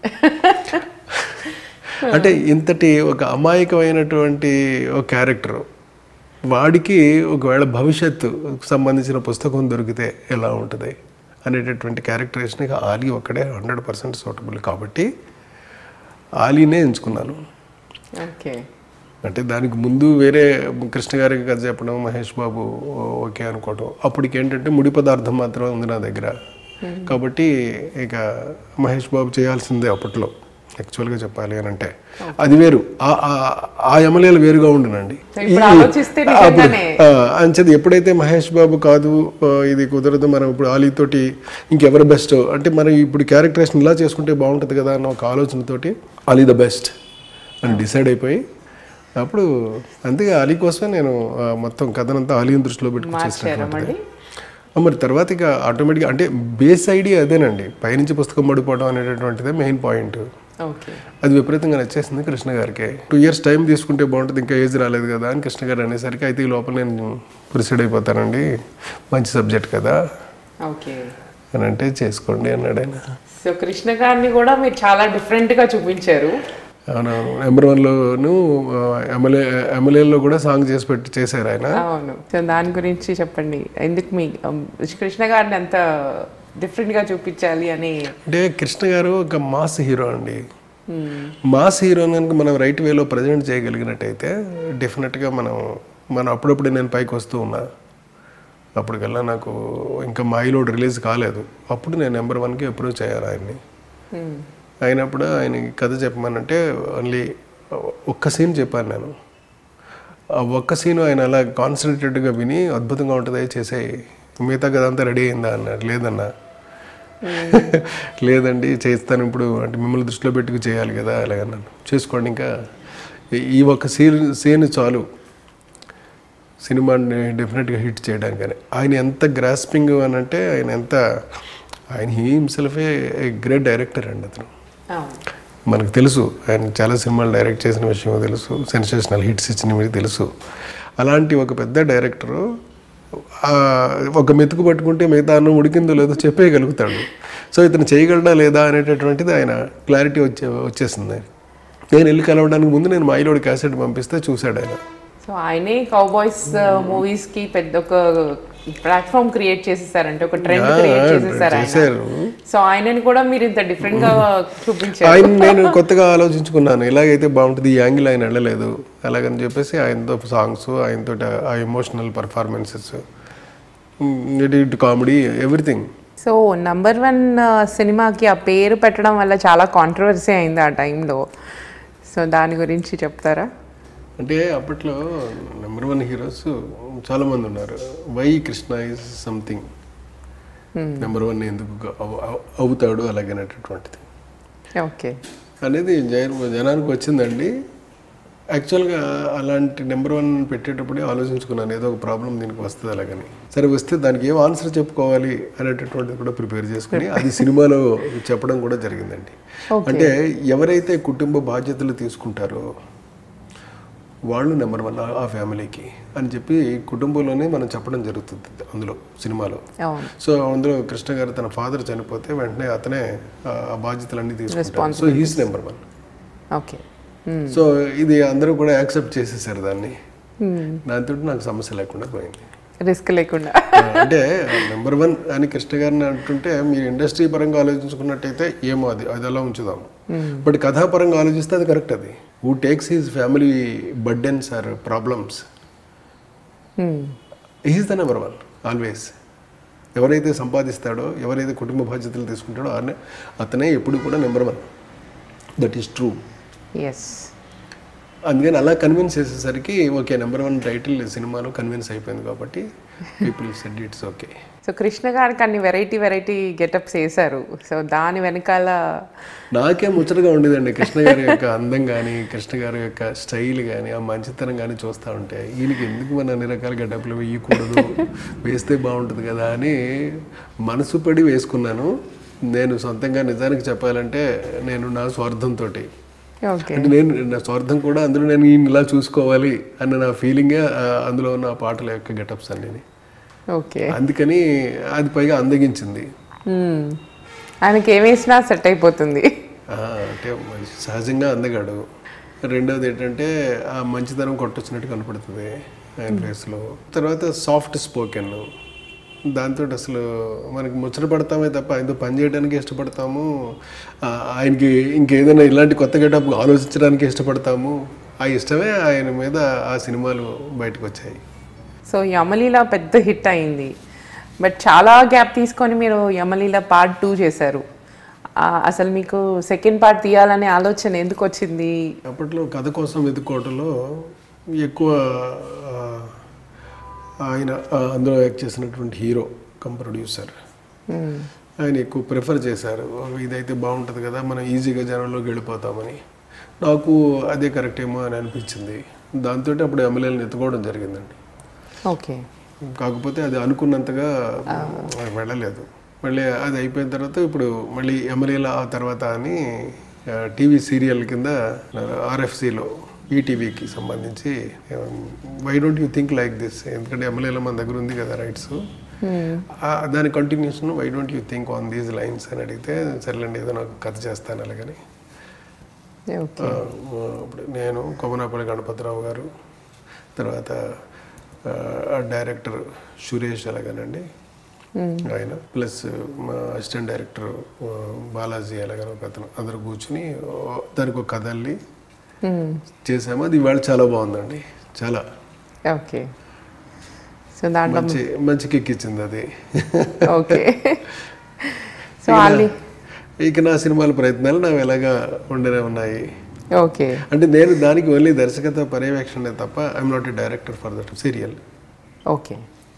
అంటే ఇంతటి ఒక అమాయకమైనటువంటి ఒక క్యారెక్టర్ వాడికి ఒకవేళ భవిష్యత్తు సంబంధించిన పుస్తకం దొరికితే ఎలా ఉంటుంది అనేటటువంటి క్యారెక్టరేషన్కి ఆలీ ఒక్కడే హండ్రెడ్ పర్సెంట్ సూటబుల్ కాబట్టి ఆలీనే ఎంచుకున్నాను ఓకే అంటే దానికి ముందు వేరే కృష్ణ గారికి కథ చెప్పడం మహేష్ బాబు ఓకే అనుకోవడం అప్పటికి ఏంటంటే ముడి పదార్థం మాత్రం ఉంది నా దగ్గర కాబట్టి ఇక మహేష్ బాబు చేయాల్సిందే అప్పట్లో యాక్చువల్గా చెప్పాలి అని అంటే అది వేరు ఆ- ఆ- ఆ ఎమ్మెల్యేలు వేరుగా ఉండునండి So, ఇప్పుడు ఈ- ఆలోచిస్తే అప్పుడు నిజంగానే ఆ, అంచేది ఎప్పుడైతే మహేష్ బాబు కాదు ఆ, ఇది కుదరదు మనం ఇప్పుడు ఆలీతోటి ఇంకెవరు బెస్ట్ అంటే మనం ఇప్పుడు క్యారెక్టరేషన్ ఇలా చేసుకుంటే బాగుంటుంది కదా అన్న ఒక ఆలోచనతోటి ఆలీ ద బెస్ట్ అని డిసైడ్ అయిపోయి అప్పుడు అందుకే అలీ కోసమే నేను ఆ, మొత్తం కథనంతా అలీని దృష్టిలో పెట్టుకుని మార్చారా చేసినటువంటిది మళ్ళీ ఆ, మరి తర్వాత ఇక ఆటోమేటిక్గా అంటే బేస్ ఐడియా అదేనండి పైనుంచి పుస్తకం పడిపోవడం అనేటటువంటిదే మెయిన్ పాయింట్ ఓకే అది విపరీతంగా నచ్చేసింది కృష్ణ గారికి టూ ఇయర్స్ టైం తీసుకుంటే బాగుంటుంది ఇంకా ఏజ్ రాలేదు కదా అని కృష్ణ గారు అనేసరికి అయితే ఈ లోపల నేను ప్రొసీడ్ అయిపోతానండి మంచి సబ్జెక్ట్ కదా ఓకే అని అంటే చేసుకోండి అన్నాడు ఆయన సో కృష్ణ గారిని కూడా మీరు చాలా డిఫరెంట్ గా చూపించారు అవునవును నెంబర్ వన్లోను ఎమ్మెల్యే ఎమ్మెల్యేలో కూడా సాంగ్ చేసి పెట్టి చేశారు ఆయన అవును సో దాని గురించి చెప్పండి ఎందుకు మీ um, కృష్ణ గారిని అంత డిఫరెంట్ గా చూపించాలి అని అంటే కృష్ణ గారు ఒక మాస్ హీరో అండి మాస్ హీరో కనుక మనం రైట్ వేలో ప్రజెంట్ చేయగలిగినట్టయితే డెఫినెట్గా మనం మనం అప్పుడప్పుడు నేను పైకి వస్తూ ఉన్నా అప్పటికల్లా నాకు ఇంకా మాయిలోడ్ రిలీజ్ కాలేదు అప్పుడు నేను నెంబర్ వన్కి అప్రోచ్ అయ్యాను ఆయన్ని Hmm. అయినప్పుడు ఆయన కథ చెప్పమనంటే ఓన్లీ ఒక్క సీన్ చెప్పాను నేను ఆ ఒక్క సీన్ ఆయన అలా కాన్సన్ట్రేటెడ్గా విని అద్భుతంగా ఉంటుంది చేసే మిగతా కథ అంతా రెడీ అయిందా అన్నారు లేదన్నా లేదండి చేస్తాను ఇప్పుడు అంటే మిమ్మల్ని దృష్టిలో పెట్టుకు చేయాలి కదా అలాగన్నాను చేసుకోండి ఇంకా ఈ- ఈ ఒక్క సీన్ సీన్ చాలు సినిమాని డెఫినెట్గా హిట్ చేయడానికని ఆయన ఎంత గ్రాస్పింగ్ అని అంటే ఆయన ఎంత ఆయన he himself a great director అండి అతను అవును మనకు తెలుసు ఆయన చాలా సినిమాలు డైరెక్ట్ చేసిన విషయం తెలుసు సెన్సేషనల్ హిట్స్ ఇచ్చినవి తెలుసు అలాంటి ఒక పెద్ద డైరెక్టరు ఆ, ఒక మెతుకు పట్టుకుంటే మిగతా అన్నం ఉడికిందో లేదో చెప్పేయగలుగుతాడు సో ఇతను చేయగలడా లేదా అనేటటువంటిది ఆయన క్లారిటీ వచ్చే వచ్చేసింది నేను వెళ్ళి కలవడానికి ముందు నేను మైలోడి క్యాసెట్ పంపిస్తే చూశాడు ఆయన సో ఆయనే కౌబాయ్స్ మూవీస్ కి పెద్ద ఒక ప్లాట్ఫామ్ క్రియేట్ చేసేసారంటే ఒక ట్రెండ్ ఆ, క్రియేట్ చేసేసారు ఆయన చేశారు. సో ఆయనని కూడా మీరు ఇంత డిఫరెంట్ గా చూపించారు ఆయన నేను కొత్తగా ఆలోచించుకున్నాను ఇలాగైతే బాగుంటుంది ఈ యాంగిల్ ఆయన వెళ్ళలేదు అలాగని చెప్పేసి ఆయనతో సాంగ్స్ ఆయనతో ఆ ఎమోషనల్ పర్ఫార్మెన్సెస్ ఇటు comedy everything so number one సినిమాకి ఆ పేరు పెట్టడం వల్ల చాలా కాంట్రవర్సీ అయింది ఆ టైంలో సో దాని గురించి చెప్తారా అంటే అప్పట్లో నెంబర్ వన్ హీరోస్ చాలా మంది ఉన్నారు why Krishna is something number one ఎందుకు అవు- అవు- అవుతాడు అలాగనేటటువంటిది ఓకే అనేది జన- జనానికి వచ్చిందండి యాక్చువల్గా అలాంటి నెంబర్ వన్ పెట్టేటప్పుడే ఆలోచించుకున్నాను ఏదో ఒక ప్రాబ్లం దీనికి వస్తుంది అలాగని సరే వస్తే దానికి ఏం ఆన్సర్ చెప్పుకోవాలి అనేటటువంటిది కూడా ప్రిపేర్ చేసుకుని అది సినిమాలో చెప్పడం కూడా జరిగిందండి Okay. అంటే ఎవరైతే కుటుంబ బాధ్యతలు తీసుకుంటారో వాళ్ళు నెంబర్ వన్ ఆ- ఆ ఫ్యామిలీకి అని చెప్పి కుటుంబంలోనే మనం చెప్పడం జరుగుతుంది అందులో సినిమాలో అవును సో అందులో కృష్ణ గారు తన ఫాదర్ చనిపోతే వెంటనే అతనే ఆ ఆ బాధ్యతలన్నీ తీసుకుంటారు so he's number one okay so ఇది అందరూ కూడా యాక్సెప్ట్ చేసేసారు దాన్ని దాంతో నాకు సమస్య లేకుండా పోయింది రిస్క్ లేకుండా ఆ, అంటే నెంబర్ వన్ అని కృష్ణ గారిని అంటుంటే మీరు ఇండస్ట్రీ పరంగా ఆలోచించుకున్నట్టయితే ఏమో అది అది అలా ఉంచుదాం బట్ కథాపరంగా ఆలోచిస్తే అది కరెక్ట్ అది who takes his family burdens or problems is the number one always ఎవరైతే సంపాదిస్తాడో ఎవరైతే కుటుంబ బాధ్యతలు తీసుకుంటాడో అనే అతనే ఎప్పుడు కూడా number one that is true yes అందుకని అలా కన్విన్స్ చేసేసరికి ఓకే నెంబర్ వన్ టైటిల్ సినిమాలో కన్విన్స్ అయిపోయింది కాబట్టి people said it's okay so Krishna గారికి అన్ని వెరైటీ వెరైటీ గెటప్స్ వేశారు సో దాని వెనకాల నాకే ముచ్చటగా ఉండేదండి కృష్ణ గారి యొక్క అందం కానీ కృష్ణ గారి యొక్క స్టైల్ కానీ ఆ మంచితనం కానీ చూస్తూ ఉంటే ఈయనకి ఎందుకు మన అన్ని రకాల గడ్డప్పులు వేయకూడదు వేస్తే బాగుంటుంది కదా అని మనసు పడి వేసుకున్నాను నేను సొంతంగా నిజానికి చెప్పాలంటే నేను నా స్వార్థంతో ఓకే అంటే నేను నా స్వార్థం కూడా అందులో నేను ఈయన ఇలా చూసుకోవాలి అన్న నా ఫీలింగే ఆ, అందులో ఉన్న ఆ పాటల యొక్క గెటప్స్ అన్నీ ఓకే అందుకని అది పైగా అందగించింది ఆయనకి ఏం వేసినా సెట్ అయిపోతుంది ఆ, అంటే మనిషి సహజంగా అందగాడు రెండోది ఏంటంటే ఆ మంచితనం కొట్టొచ్చినట్టు కనపడుతుంది ఆయన ఫేస్లో తర్వాత సాఫ్ట్ స్పోకెన్ దాంతో అసలు మనకి ముచ్చట పడతామే తప్ప ఆయనతో పని చేయడానికి ఇష్టపడతాము ఆ, ఆయనకి ఇంకేదైనా ఇలాంటి కొత్త గెటప్ ఆలోచించడానికి ఇష్టపడతాము ఆ ఇష్టమే ఆయన మీద ఆ సినిమాలు బయటకు వచ్చాయి సో యమలీల పెద్ద హిట్ అయింది బట్ చాలా గ్యాప్ తీసుకొని మీరు యమలీల పార్ట్ టూ చేశారు ఆ, అసలు మీకు సెకండ్ పార్ట్ తీయాలనే ఆలోచన ఎందుకు వచ్చింది అప్పట్లో కథ కోసం వెతుక్కోవటంలో ఎక్కువ ఆ, ఆయన ఆ, అందులో యాక్ట్ చేసినటువంటి హీరో కమ్ ప్రొడ్యూసర్ ఆయన ఎక్కువ ప్రిఫర్ చేశారు ఇదైతే బాగుంటుంది కదా మనం ఈజీగా జనంలోకి వెళ్ళిపోతామని నాకు అదే కరెక్ట్ ఏమో అని అనిపించింది దాంతో అప్పుడు ఎమ్మెల్యేలను ఎత్తుకోవడం జరిగిందండి ఓకే కాకపోతే అది అనుకున్నంతగా వెళ్ళలేదు మళ్ళీ అది అయిపోయిన తర్వాత ఇప్పుడు మళ్ళీ ఎమ్మెల్యేల ఆ తర్వాత అని టీవీ సీరియల్ కింద ఆర్ఎఫ్సిలో ఈటీవీకి సంబంధించి why don't you think like this ఎందుకంటే ఎమ్మెల్యేల మన దగ్గర ఉంది కదా రైట్స్ దాని continuation why don't you think on these lines అని అడిగితే సరేలేండి ఏదో నాకు కథ చేస్తాను అలాగని ఓకే ఆ, ఇప్పుడు నేను కొమనాపల్లి గణపతిరావు గారు తర్వాత ఆ, డైరెక్టర్ సురేష్ అలాగనండి ఆయన ప్లస్ మా అసిస్టెంట్ డైరెక్టర్ ఆ, బాలాజీ అలాగని ఒక అతను అందరు కూర్చుని ఓ, దానికి ఒక కథ అల్లి చేసాము అది ఇవాళ చాలా బాగుందండి చాలా ఓకే సో దాంట్లో మంచి మంచి కిక్ ఇచ్చింది అది ఓకే సో ఆల్రెడీ ఇక నా సినిమాల ప్రయత్నాలు నావి ఎలాగా ఉండనే ఉన్నాయి ఓకే అంటే నేను దానికి ఓన్లీ దర్శకత్వ పర్యవేక్షణ తప్ప I'm not a director for that serial okay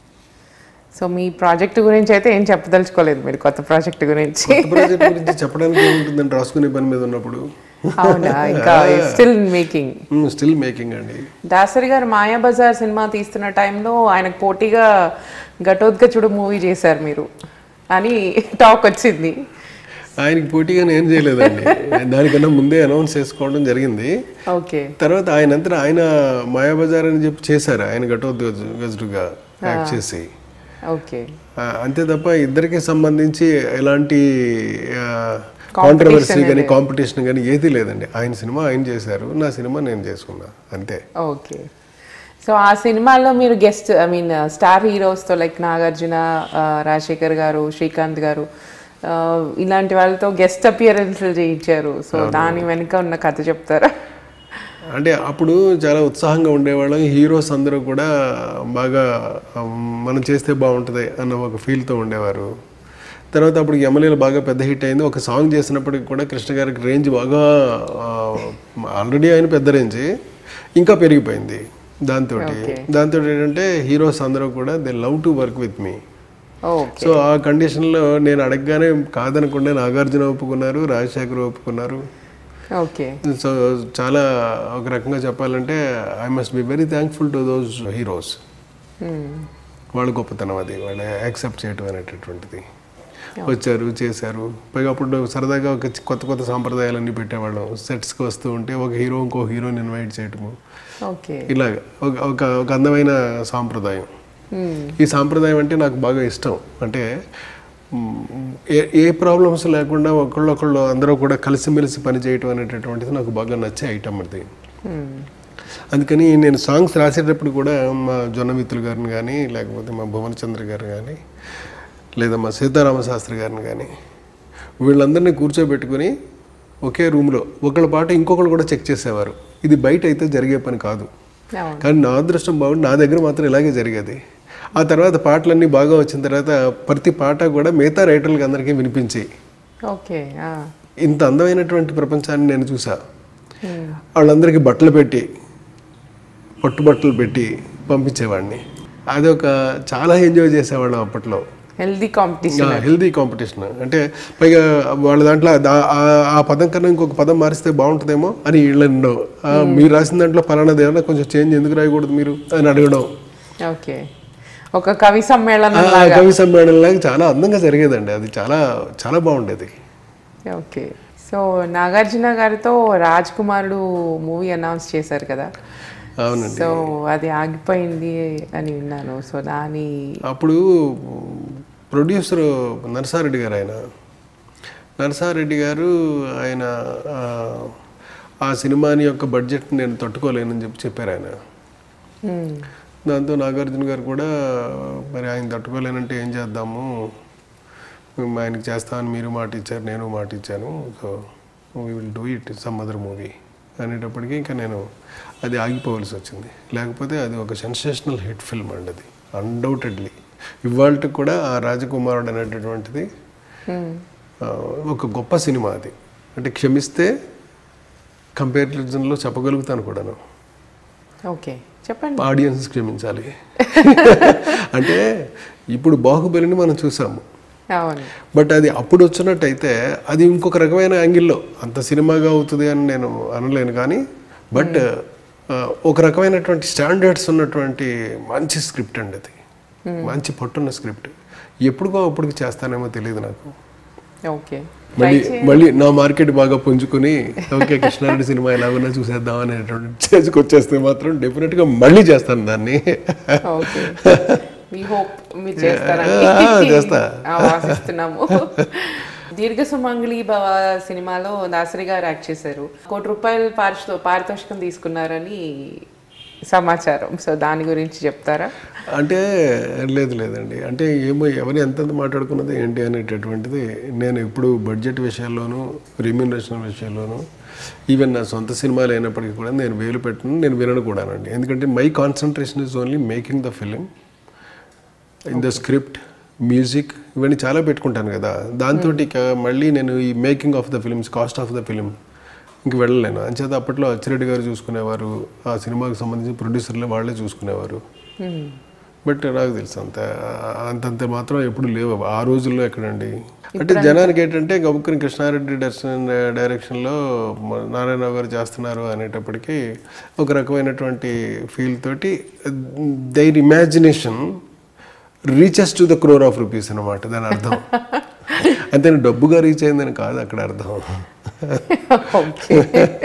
so మీ ప్రాజెక్ట్ గురించి అయితే ఏం చెప్పదలుచుకోలేదు మీరు కొత్త ప్రాజెక్ట్ గురించి కొత్త ప్రాజెక్ట్ గురించి చెప్పడానికి ఏముంటుందని రాసుకునే పని మీద ఉన్నప్పుడు అవునా ఇంకా స్టిల్ మేకింగ్ స్టిల్ మేకింగ్ అండి దాసరి గారు మాయాబజార్ సినిమా తీస్తున్న టైంలో ఆయనకు పోటీగా ఘటోత్కచుడు మూవీ చేశారు మీరు అని టాక్ వచ్చింది ఆయనకి పోటీగా నేను చేయలేదండి దానికన్నా ముందే అనౌన్స్ చేసుకోవడం జరిగింది ఓకే తర్వాత ఆయన అంతా ఆయన మాయాబజార్ అని చెప్పి చేశారు ఆయన ఘటోద్గజుడుగా యాక్ట్ చేసి ఓకే ఆ, అంతే తప్ప ఇద్దరికి సంబంధించి ఎలాంటి కాంట్రవర్సీ కానీ కాంపిటీషన్ కానీ ఏది లేదండి ఆయన సినిమా ఆయన చేశారు నా సినిమా నేను చేసుకున్నా అంతే ఓకే సో ఆ సినిమాలో మీరు గెస్ట్ ఐ మీన్ స్టార్ హీరోస్తో లైక్ నాగార్జున ఆ, రాజశేఖర్ గారు శ్రీకాంత్ గారు ఆ, ఇలాంటి వాళ్ళతో గెస్ట్ అపియరెన్స్లు చేయించారు సో దాని వెనుక ఉన్న కథ చెప్తారా అంటే అప్పుడు చాలా ఉత్సాహంగా ఉండేవాళ్ళం హీరోస్ అందరూ కూడా బాగా ఆ, మనం చేస్తే బాగుంటుంది అన్న ఒక ఫీల్తో ఉండేవారు తర్వాత అప్పుడు ఎమ్మెల్యేలు బాగా పెద్ద హిట్ అయింది ఒక సాంగ్ చేసినప్పటికి కూడా కృష్ణ గారికి రేంజ్ బాగా ఆల్రెడీ ఆయన పెద్ద రేంజ్ ఇంకా పెరిగిపోయింది దాంతో Okay. దాంతో ఏంటంటే హీరోస్ అందరూ కూడా they love to work with me okay so ఆ కండిషన్లో నేను అడగగానే కాదనకుండా నాగార్జున ఒప్పుకున్నారు రాజశేఖర్ ఒప్పుకున్నారు ఓకే సో చాలా ఒక రకంగా చెప్పాలంటే I must be very thankful to those heroes వాళ్ళ గొప్పతనం అది వాళ్ళు యాక్సెప్ట్ చేయటం అనేటటువంటిది వచ్చారు చేశారు పైగా అప్పుడు సరదాగా ఒక చి- కొత్త కొత్త సాంప్రదాయాలన్నీ పెట్టేవాళ్ళం సెట్స్కి వస్తూ ఉంటే ఒక హీరో ఇంకో హీరోని ఇన్వైట్ చేయటము ఓకే ఇలాగ ఒక ఒక ఒక అందమైన సాంప్రదాయం ఈ సాంప్రదాయం అంటే నాకు బాగా ఇష్టం అంటే మ్, ఏ ఏ ప్రాబ్లమ్స్ లేకుండా ఒకళ్ళొకళ్ళు అందరూ కూడా కలిసిమెలిసి పని చేయటం అనేటటువంటిది నాకు బాగా నచ్చే ఐటమ్ అది అందుకని నేను సాంగ్స్ రాసేటప్పుడు కూడా మా జొన్నమిత్రులు గారిని కానీ లేకపోతే మా భువనచంద్ర గారు కానీ లేదా మా సీతారామ శాస్త్రి గారిని కానీ వీళ్ళందరినీ కూర్చోబెట్టుకుని ఒకే రూమ్లో ఒకళ్ళ పాట ఇంకొకళ్ళు కూడా చెక్ చేసేవారు ఇది బయట అయితే జరిగే పని కాదు అవును కానీ నా అదృష్టం బాగుండి నా దగ్గర మాత్రం ఇలాగే జరిగేది ఆ తర్వాత పాటలన్నీ బాగా వచ్చిన తర్వాత ప్రతి పాట కూడా మిగతా రైటర్లకి అందరికీ వినిపించి ఓకే ఆ. ఇంత అందమైనటువంటి ప్రపంచాన్ని నేను చూసా వాళ్ళందరికీ బట్టలు పెట్టి పట్టుబట్టలు పెట్టి పంపించేవాడిని అది ఒక చాలా ఎంజాయ్ చేసేవాళ్ళం అప్పట్లో హెల్దీ కాంపిటీషన్ హెల్దీ కాంపిటీషన్ అంటే పైగా వాళ్ళ దాంట్లో దా- ఆ- ఆ పదం కన్నా ఇంకొక పదం మారిస్తే బాగుంటుందేమో అని వీళ్ళను మీరు రాసిన దాంట్లో పలానాది ఏమన్నా కొంచెం చేంజ్ ఎందుకు రాయకూడదు మీరు అని అడగడం ఓకే ఒక కవి సమ్మేళనం ఆ కవి సమ్మేళనంలాగా చాలా అందంగా జరిగేదండి అది చాలా చాలా బాగుండేది ఓకే సో నాగార్జున గారితో రాజ్ కుమారుడు మూవీ అనౌన్స్ చేశారు కదా అవునండి సో అది ఆగిపోయింది అని విన్నాను సో దాని అప్పుడు ప్రొడ్యూసర్ నరసారెడ్డి గారు ఆయన నరసారెడ్డి గారు ఆయన ఆ, ఆ సినిమాని యొక్క బడ్జెట్ నేను తట్టుకోలేనని చెప్పి చెప్పారు ఆయన మ్మ్. దాంతో నాగార్జున గారు కూడా మరి ఆయన తట్టుకోలేనంటే ఏం చేద్దాము మేము ఆయనకి చేస్తామని మీరు మాట ఇచ్చారు నేను మాట ఇచ్చాను so we will do it some other movie అనేటప్పటికీ ఇంకా నేను అది ఆగిపోవలసి వచ్చింది లేకపోతే అది ఒక సెన్సేషనల్ హిట్ ఫిల్మ్ అండి అది అన్డౌటెడ్లీ ఇవాళకి కూడా ఆ రాజకుమారుడు అనేటటువంటిది మ్మ్. ఆ, ఒక గొప్ప సినిమా అది అంటే క్షమిస్తే కంపారిజన్లో చెప్పగలుగుతాను కూడాను ఓకే చెప్పండి ఆడియన్స్ క్షమించాలి అంటే ఇప్పుడు బాహుబలిని మనం చూసాము అవును బట్ అది అప్పుడు వచ్చినట్టయితే అది ఇంకొక రకమైన యాంగిల్లో అంత సినిమాగా అవుతుంది అని నేను అనలేను కానీ బట్ ఆ, ఒక రకమైనటువంటి స్టాండర్డ్స్ ఉన్నటువంటి మంచి స్క్రిప్ట్ అండి అది మంచి పట్టున్న స్క్రిప్ట్ ఎప్పుడుకో అప్పటికి చేస్తానేమో తెలియదు నాకు ఓకే మళ్ళీ మళ్ళీ నా మార్కెట్ బాగా పుంజుకుని ఓకే కృష్ణారెడ్డి సినిమా ఎలా ఉన్నా చూసేద్దాం అనేటువంటి స్టేజ్కి వచ్చేస్తే మాత్రం డెఫినెట్గా మళ్ళీ చేస్తాను దాన్ని ఓకే మీ హోప్ మీరు చేస్తారని ఆ, చేస్తా. ఆ, ఆశిస్తున్నాము దీర్ఘ సుమంగళి భవ సినిమాలో దాసరి గారు యాక్ట్ చేశారు కోటి రూపాయలు పారితో పారితోషికం తీసుకున్నారని సమాచారం సో దాని గురించి చెప్తారా అంటే లేదు లేదండి అంటే ఏమో ఎవరు ఎంతెంత మాట్లాడుకున్నది ఏంటి అనేటటువంటిది నేను ఇప్పుడు బడ్జెట్ విషయాల్లోనూ రెమ్యూనరేషన్ విషయాల్లోనూ ఈవెన్ నా సొంత సినిమాలు అయినప్పటికీ కూడా నేను వేలు పెట్టను నేను వినను కూడానండి ఎందుకంటే my concentration is only making the film in the script music ఇవన్నీ చాలా పెట్టుకుంటాను కదా దాంతో ఇక మళ్ళీ నేను ఈ making of the films cost of the film ఇంక వెళ్ళలేను అంచేత అప్పట్లో అచ్చిరెడ్డి గారు చూసుకునేవారు ఆ సినిమాకి సంబంధించిన ప్రొడ్యూసర్లు వాళ్ళే చూసుకునేవారు బట్ నాకు తెలుసు అంత అంతంత మాత్రం ఎప్పుడు లేవు ఆ రోజుల్లో ఎక్కడండి అంటే జనానికి ఏంటంటే గబుక్కుని కృష్ణారెడ్డి డైరెక్షన్ డైరెక్షన్లో మ- నారాయణరావు గారు చేస్తున్నారు అనేటప్పటికీ ఒక రకమైనటువంటి ఫీల్ తోటి their imagination reaches to the crore of rupees అనమాట దాని అర్థం అంతే డబ్బుగా రీచ్ అయిందని కాదు అక్కడ అర్థం ఓకే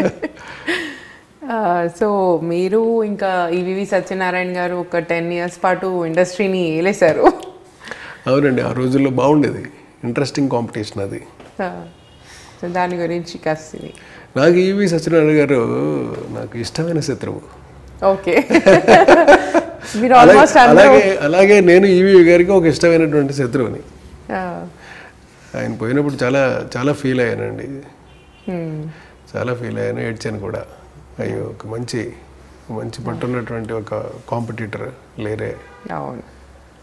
సో మీరు ఇంకా ఈవివి సత్యనారాయణ గారు ఒక టెన్ ఇయర్స్ పాటు ఇండస్ట్రీని ఏలేశారు అవునండి ఆ రోజుల్లో బాగుండేది ఇంట్రెస్టింగ్ కాంపిటీషన్ అది సో దాని గురించి కాస్త నాకు ఈవి సత్యనారాయణ గారు నాకు ఇష్టమైన శత్రువు ఓకే మీరు ఆల్మోస్ట్ అందరూ అలాగే అలాగే నేను ఈవి గారికి ఒక ఇష్టమైనటువంటి శత్రువుని ఆ, ఆయన పోయినప్పుడు చాలా చాలా ఫీల్ అయ్యానండి hmm. చాలా ఫీల్ అయ్యాను ఏడ్చాను కూడా అయ్యో ఒక మంచి మంచి పట్టున్నటువంటి ఒక కాంపిటీటర్ లేరే అవును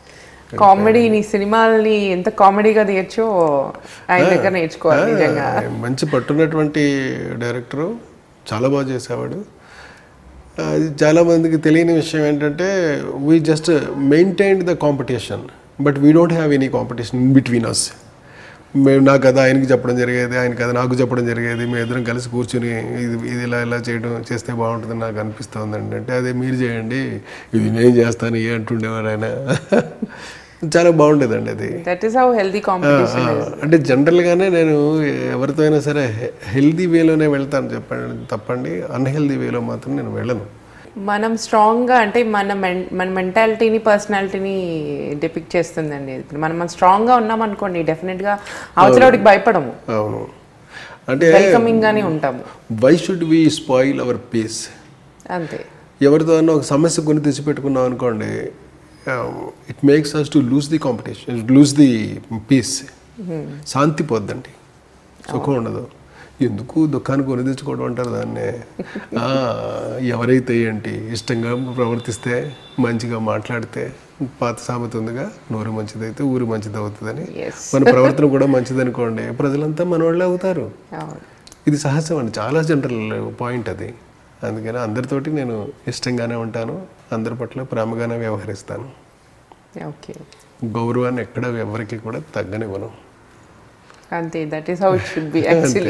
కామెడీని సినిమాల్ని ఎంత కామెడీగా తీయచ్చో ఆయన దగ్గర నేర్చుకోవాలి నిజంగా ఆ, మంచి పట్టున్నటువంటి డైరెక్టరు చాలా బాగా చేసేవాడు అది చాలా మందికి తెలియని విషయం ఏంటంటే we just maintain the competition but we don't have any competition in between us మేము నా కథ ఆయనకి చెప్పడం జరిగేది ఆయన కథ నాకు చెప్పడం జరిగేది మేము ఇద్దరం కలిసి కూర్చుని ఇది ఇది ఇలా ఇలా చేయడం చేస్తే బాగుంటుందని నాకు అనిపిస్తుందండి అంటే అదే మీరు చేయండి ఇది నేను చేస్తాను ఏ అంటుండేవారు ఆయన చాలా బాగుండేదండి అది that is how healthy competition ఆ, అంటే జనరల్గానే నేను ఎవరితో అయినా సరే హెల్దీ వేలోనే వెళ్తాను చెప్పండి తప్పండి అన్హెల్దీ వేలో మాత్రం నేను వెళ్ళను మనం స్ట్రాంగ్ గా అంటే మన men- మన మెంటాలిటీని పర్సనాలిటీని డిపిక్ట్ చేస్తుందండి ఇప్పుడు మనం స్ట్రాంగ్ గా ఉన్నాం అనుకోండి డెఫినెట్ గా అవతలవాడికి భయపడము అవును అంటే వెల్కమింగ్ గానే ఉంటాము why should we spoil our peace అంతే ఎవరితో అన్న ఒక సమస్య కొని తెచ్చిపెట్టుకున్నాం అనుకోండి it makes us to lose the competition lose the peace శాంతి పోద్దండి సుఖం ఉండదు ఎందుకు దుఃఖాన్ని కొని తెచ్చుకోవడం అంటారు దాన్నే ఆ, ఎవరైతే ఏంటి ఇష్టంగా ప్రవర్తిస్తే మంచిగా మాట్లాడితే పాత సామెత ఉందిగా నోరు మంచిదైతే ఊరు మంచిది అవుతుందని ఎస్ మన ప్రవర్తన కూడా మంచిది అనుకోండి ప్రజలంతా మనవాళ్ళే అవుతారు అవును ఇది సహజం అండి చాలా జనరల్ పాయింట్ అది అందుకని అందరితోటి నేను ఇష్టంగానే ఉంటాను అందరి పట్ల ప్రేమగానే వ్యవహరిస్తాను ఓకే గౌరవాన్ని ఎక్కడ ఎవరికి కూడా తగ్గనివ్వను అంతే that is how it should be actually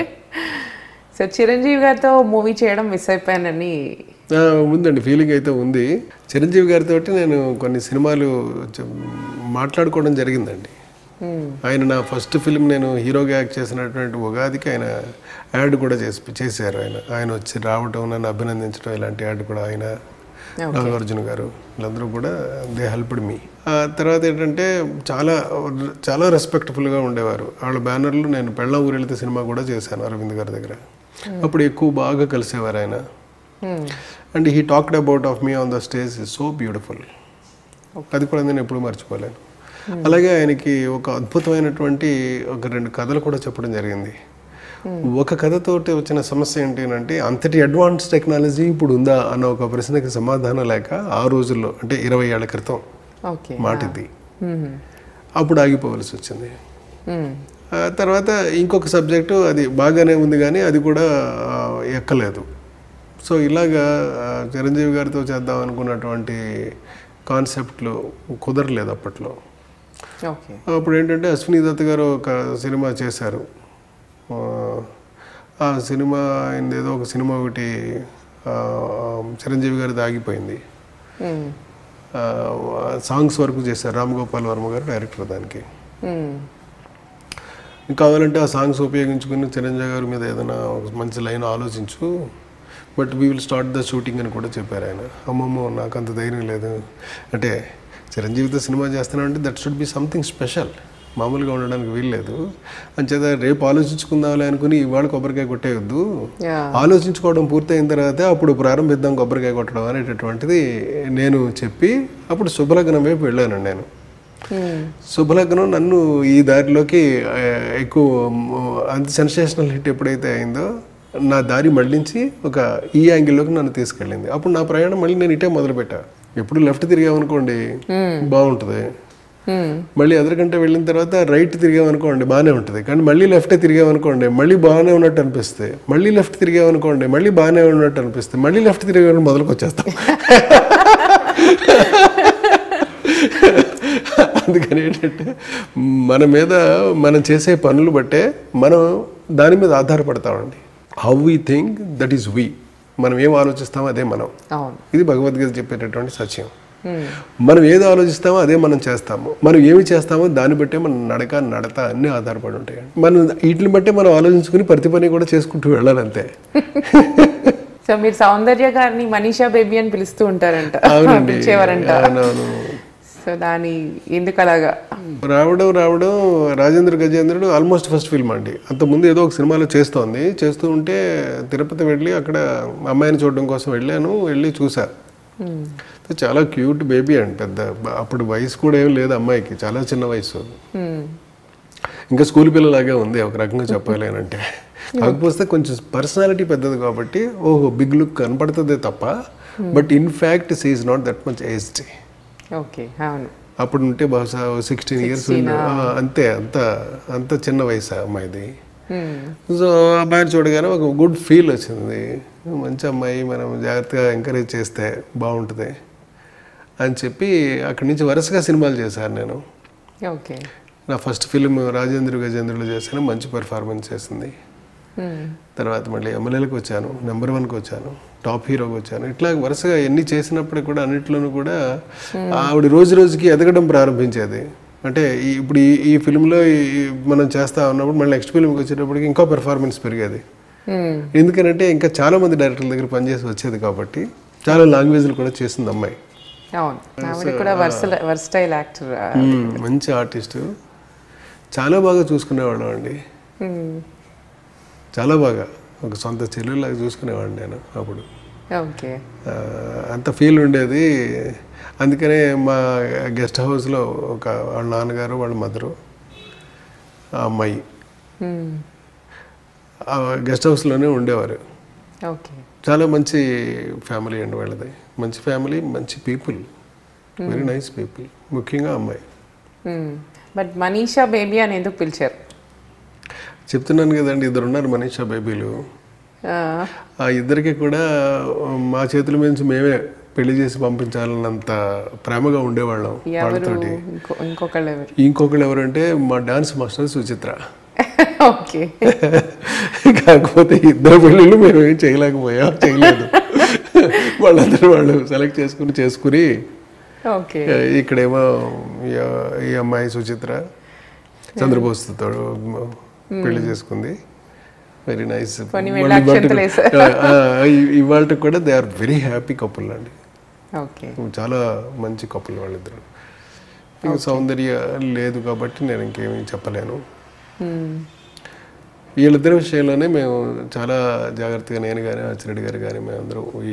so Chiranjeevi గారితో మూవీ చేయడం మిస్ అయిపోయానని ఆ, ఉందండి ఫీలింగ్ అయితే ఉంది చిరంజీవి గారితో నేను కొన్ని సినిమాలు చ- మాట్లాడుకోవడం జరిగిందండి ఆయన నా ఫస్ట్ ఫిల్మ్ నేను హీరోగా యాక్ట్ చేసినటువంటి ఉగాదికి ఆయన యాడ్ కూడా చేసి చేశారు ఆయన ఆయన వచ్చి రావటం నన్ను అభినందించడం ఇలాంటి యాడ్ కూడా ఆయన నాగార్జున గారు వీళ్ళందరూ కూడా దే హెల్ప్డ్ మీ ఆ తర్వాత ఏంటంటే చాలా చాలా రెస్పెక్ట్ఫుల్గా ఉండేవారు వాళ్ళ బ్యానర్లు నేను పెళ్ళ ఊరు వెళ్తే సినిమా కూడా చేశాను అరవింద్ గారి దగ్గర అప్పుడు ఎక్కువ బాగా కలిసేవారు ఆయన and he talked about of me on the stage is so beautiful అది కూడా నేను ఎప్పుడు మర్చిపోలేను అలాగే ఆయనకి ఒక అద్భుతమైనటువంటి ఒక రెండు కథలు కూడా చెప్పడం జరిగింది ఒక కథతోటి వచ్చిన సమస్య ఏంటి అంటే అంతటి అడ్వాన్స్ టెక్నాలజీ ఇప్పుడు ఉందా అన్న ఒక ప్రశ్నకి సమాధానం లేక ఆ రోజుల్లో అంటే ఇరవై ఏళ్ల క్రితం ఓకే మాట ఇది అప్పుడు ఆగిపోవలసి వచ్చింది ఆ తర్వాత ఇంకొక సబ్జెక్టు అది బాగానే ఉంది కానీ అది కూడా ఆ, ఎక్కలేదు సో ఇలాగా ఆ, చిరంజీవి గారితో చేద్దాం అనుకున్నటువంటి కాన్సెప్ట్లు కుదరలేదు అప్పట్లో ఓకే అప్పుడు ఏంటంటే అశ్విని దత్ గారు ఒక సినిమా చేశారు ఆ, ఆ సినిమా ఆయనది ఏదో ఒక సినిమా ఒకటి ఆ, చిరంజీవి గారిది ఆగిపోయింది ఆ, సాంగ్స్ వరకు చేశారు రామ్ గోపాల్ వర్మ గారు డైరెక్టర్ దానికి కావాలంటే ఆ సాంగ్స్ ఉపయోగించుకుని చిరంజీవి గారి మీద ఏదైనా ఒక మంచి లైన్ ఆలోచించు but we will start the shooting అని కూడా చెప్పారు ఆయన అమ్మమ్మో నాకు అంత ధైర్యం లేదు అంటే చిరంజీవితో సినిమా చేస్తున్నానంటే that should be something special మామూలుగా ఉండడానికి వీల్లేదు అంచేత రేపు ఆలోచించుకుందాంలే అనుకుని ఇవాళ కొబ్బరికాయ కొట్టేయొద్దు యా ఆలోచించుకోవడం పూర్తయిన తర్వాత అప్పుడు ప్రారంభిద్దాం కొబ్బరికాయ కొట్టడం అనేటటువంటిది నేను చెప్పి అప్పుడు శుభలగ్నం వైపు వెళ్ళాను నేను శుభలగ్నం నన్ను ఈ దారిలోకి ఆ, ఎక్కువ మ్, అంత సెన్సేషనల్ హిట్ ఎప్పుడైతే అయిందో నా దారి మళ్ళించి ఒక ఈ యాంగిల్లోకి నన్ను తీసుకెళ్ళింది అప్పుడు నా ప్రయాణం మళ్ళీ నేను ఇటే మొదలుపెట్టా ఎప్పుడు లెఫ్ట్ తిరిగామనుకోండి బాగుంటుంది మళ్ళీ ఎదురుకంటే వెళ్ళిన తర్వాత రైట్ తిరిగామనుకోండి బాగానే ఉంటుంది కానీ మళ్ళీ లెఫ్ట్ తిరిగామనుకోండి మళ్ళీ బాగానే ఉన్నట్టు అనిపిస్తుంది మళ్ళీ లెఫ్ట్ తిరిగామనుకోండి మళ్ళీ బాగానే ఉన్నట్టు అనిపిస్తుంది మళ్ళీ లెఫ్ట్ తిరిగామని మొదలుకు వచ్చేస్తాం అందుకని ఏంటంటే మన మీద మనం చేసే పనులు బట్టే మనం దాని మీద ఆధారపడతామండి how we think that is we మనం ఏం ఆలోచిస్తామో అదే మనం అవును ఇది భగవద్గీత చెప్పేటటువంటి సత్యం మనం ఏది ఆలోచిస్తామో అదే మనం చేస్తాము మనం ఏమి చేస్తామో దాన్ని బట్టే మన నడక నడత అన్నీ ఆధారపడి ఉంటాయి మనం వీటిని బట్టే మనం ఆలోచించుకుని ప్రతి పని కూడా చేసుకుంటూ వెళ్ళాలంతే సో మీరు సౌందర్య గారిని మనీషా బేబీ అని పిలుస్తూ ఉంటారంట అవునండి పిలిచేవారంట అవునవును సో దాని ఎందుకు అలాగా రావడం రావడం రాజేంద్ర గజేంద్రుడు ఆల్మోస్ట్ ఫస్ట్ ఫిల్మ్ అండి అంతకుముందు ఏదో ఒక సినిమాలో చేస్తోంది చేస్తూ ఉంటే తిరుపతి వెళ్ళి అక్కడ అమ్మాయిని చూడడం కోసం వెళ్ళాను వెళ్ళి చూసా చాలా క్యూట్ బేబీ అండి పెద్ద అప్పుడు వయసు కూడా ఏం లేదు అమ్మాయికి చాలా చిన్న వయసు Hmm. ఇంకా స్కూల్ పిల్లలాగే ఉంది ఒక రకంగా చెప్పలేనంటే కాకపోతే కొంచెం పర్సనాలిటీ పెద్దది కాబట్టి ఓహో బిగ్ లుక్ కనపడుతుంది తప్ప but in fact she is not that much aged okay అవును అప్పుడు ఉంటే బహుశా సిక్స్టీన్ ఇయర్స్ అంతే అంత అంత చిన్న వయసు ఆ అమ్మాయిది సో అమ్మాయిని చూడగానే ఒక గుడ్ ఫీల్ వచ్చింది మంచి అమ్మాయి మనం జాగ్రత్తగా ఎంకరేజ్ చేస్తే బాగుంటుంది అని చెప్పి అక్కడి నుంచి వరుసగా సినిమాలు చేశాను నేను ఓకే నా ఫస్ట్ ఫిలిం రాజేంద్ర గజేంద్రులు చేశాను మంచి పెర్ఫార్మెన్స్ చేసింది తర్వాత మళ్ళీ ఎమ్మెల్యేలకు వచ్చాను నెంబర్ వన్కి వచ్చాను టాప్ హీరోకి వచ్చాను ఇట్లా వరుసగా ఎన్ని చేసినప్పుడు కూడా అన్నిట్లోనూ కూడా ఆవిడ రోజు రోజుకి ఎదగడం ప్రారంభించేది అంటే ఈ- ఇప్పుడు ఈ ఈ ఫిల్మ్లో మనం చేస్తా ఉన్నప్పుడు మళ్ళీ నెక్స్ట్ ఫిల్మ్కి వచ్చేటప్పటికి ఇంకా పెర్ఫార్మెన్స్ పెరిగేది ఎందుకనంటే ఇంకా చాలా మంది డైరెక్టర్ల దగ్గర పనిచేసి వచ్చేది కాబట్టి చాలా లాంగ్వేజ్లు కూడా చేసింది అమ్మాయి అవును ఆవిడ కూడా వర్సల వర్స్టైల్ యాక్టర్ మ్మ్. మంచి ఆర్టిస్టు చాలా బాగా చూసుకునేవాళ్ళం అండి చాలా బాగా ఒక సొంత చెల్లెలాగా చూసుకునేవాడిని నేను అప్పుడు ఓకే ఆ, అంత ఫీల్ ఉండేది అందుకనే మా గెస్ట్ హౌస్లో ఒక వాళ్ళ నాన్నగారు వాళ్ళ మదరు ఆ అమ్మాయి ఆ గెస్ట్ హౌస్లోనే ఉండేవారు ఓకే చాలా మంచి ఫ్యామిలీ అండి వాళ్ళది మంచి ఫ్యామిలీ మంచి పీపుల్ వెరీ నైస్ పీపుల్ ముఖ్యంగా అమ్మాయి బట్ మనీషా బేబీ అని ఎందుకు పిలిచారు చెప్తున్నాను కదండి ఇద్దరు ఉన్నారు మనీషా బేబీలు ఆ, ఆ ఇద్దరికి కూడా మా చేతుల నుంచి మేమే పెళ్లి చేసి పంపించాలన్నంత ప్రేమగా ఉండేవాళ్ళం ఎవరు వాళ్ళతోటి ఇంకో ఇంకొకళ్ళు ఎవరు ఇంకొకళ్ళు ఎవరంటే మా డాన్స్ మాస్టర్ సుచిత్ర ఓకే కాకపోతే ఇద్దరు పెళ్ళిళ్ళు మేము ఏం చేయలేకపోయాం చేయలేదు వాళ్ళందరూ వాళ్ళు సెలెక్ట్ చేసుకుని చేసుకుని ఓకే ఇక్కడేమో ఈ- ఈ అమ్మాయి సుచిత్ర చంద్రబోస్తో పెళ్లి చేసుకుంది వెరీ నైస్ పోనీ వెళ్ళి అక్షంతలు వేశారు. ఇవాళ కూడా they are very happy couple అండి ఓకే చాలా మంచి కపుల్ వాళ్ళిద్దరు ఇంకా సౌందర్య లేదు కాబట్టి నేను ఇంకేమీ చెప్పలేను వీళ్ళిద్దరి విషయంలోనే మేము చాలా జాగ్రత్తగా నేను కానీ అచ్చిరెడ్డి గారు కానీ మేమందరం ఈ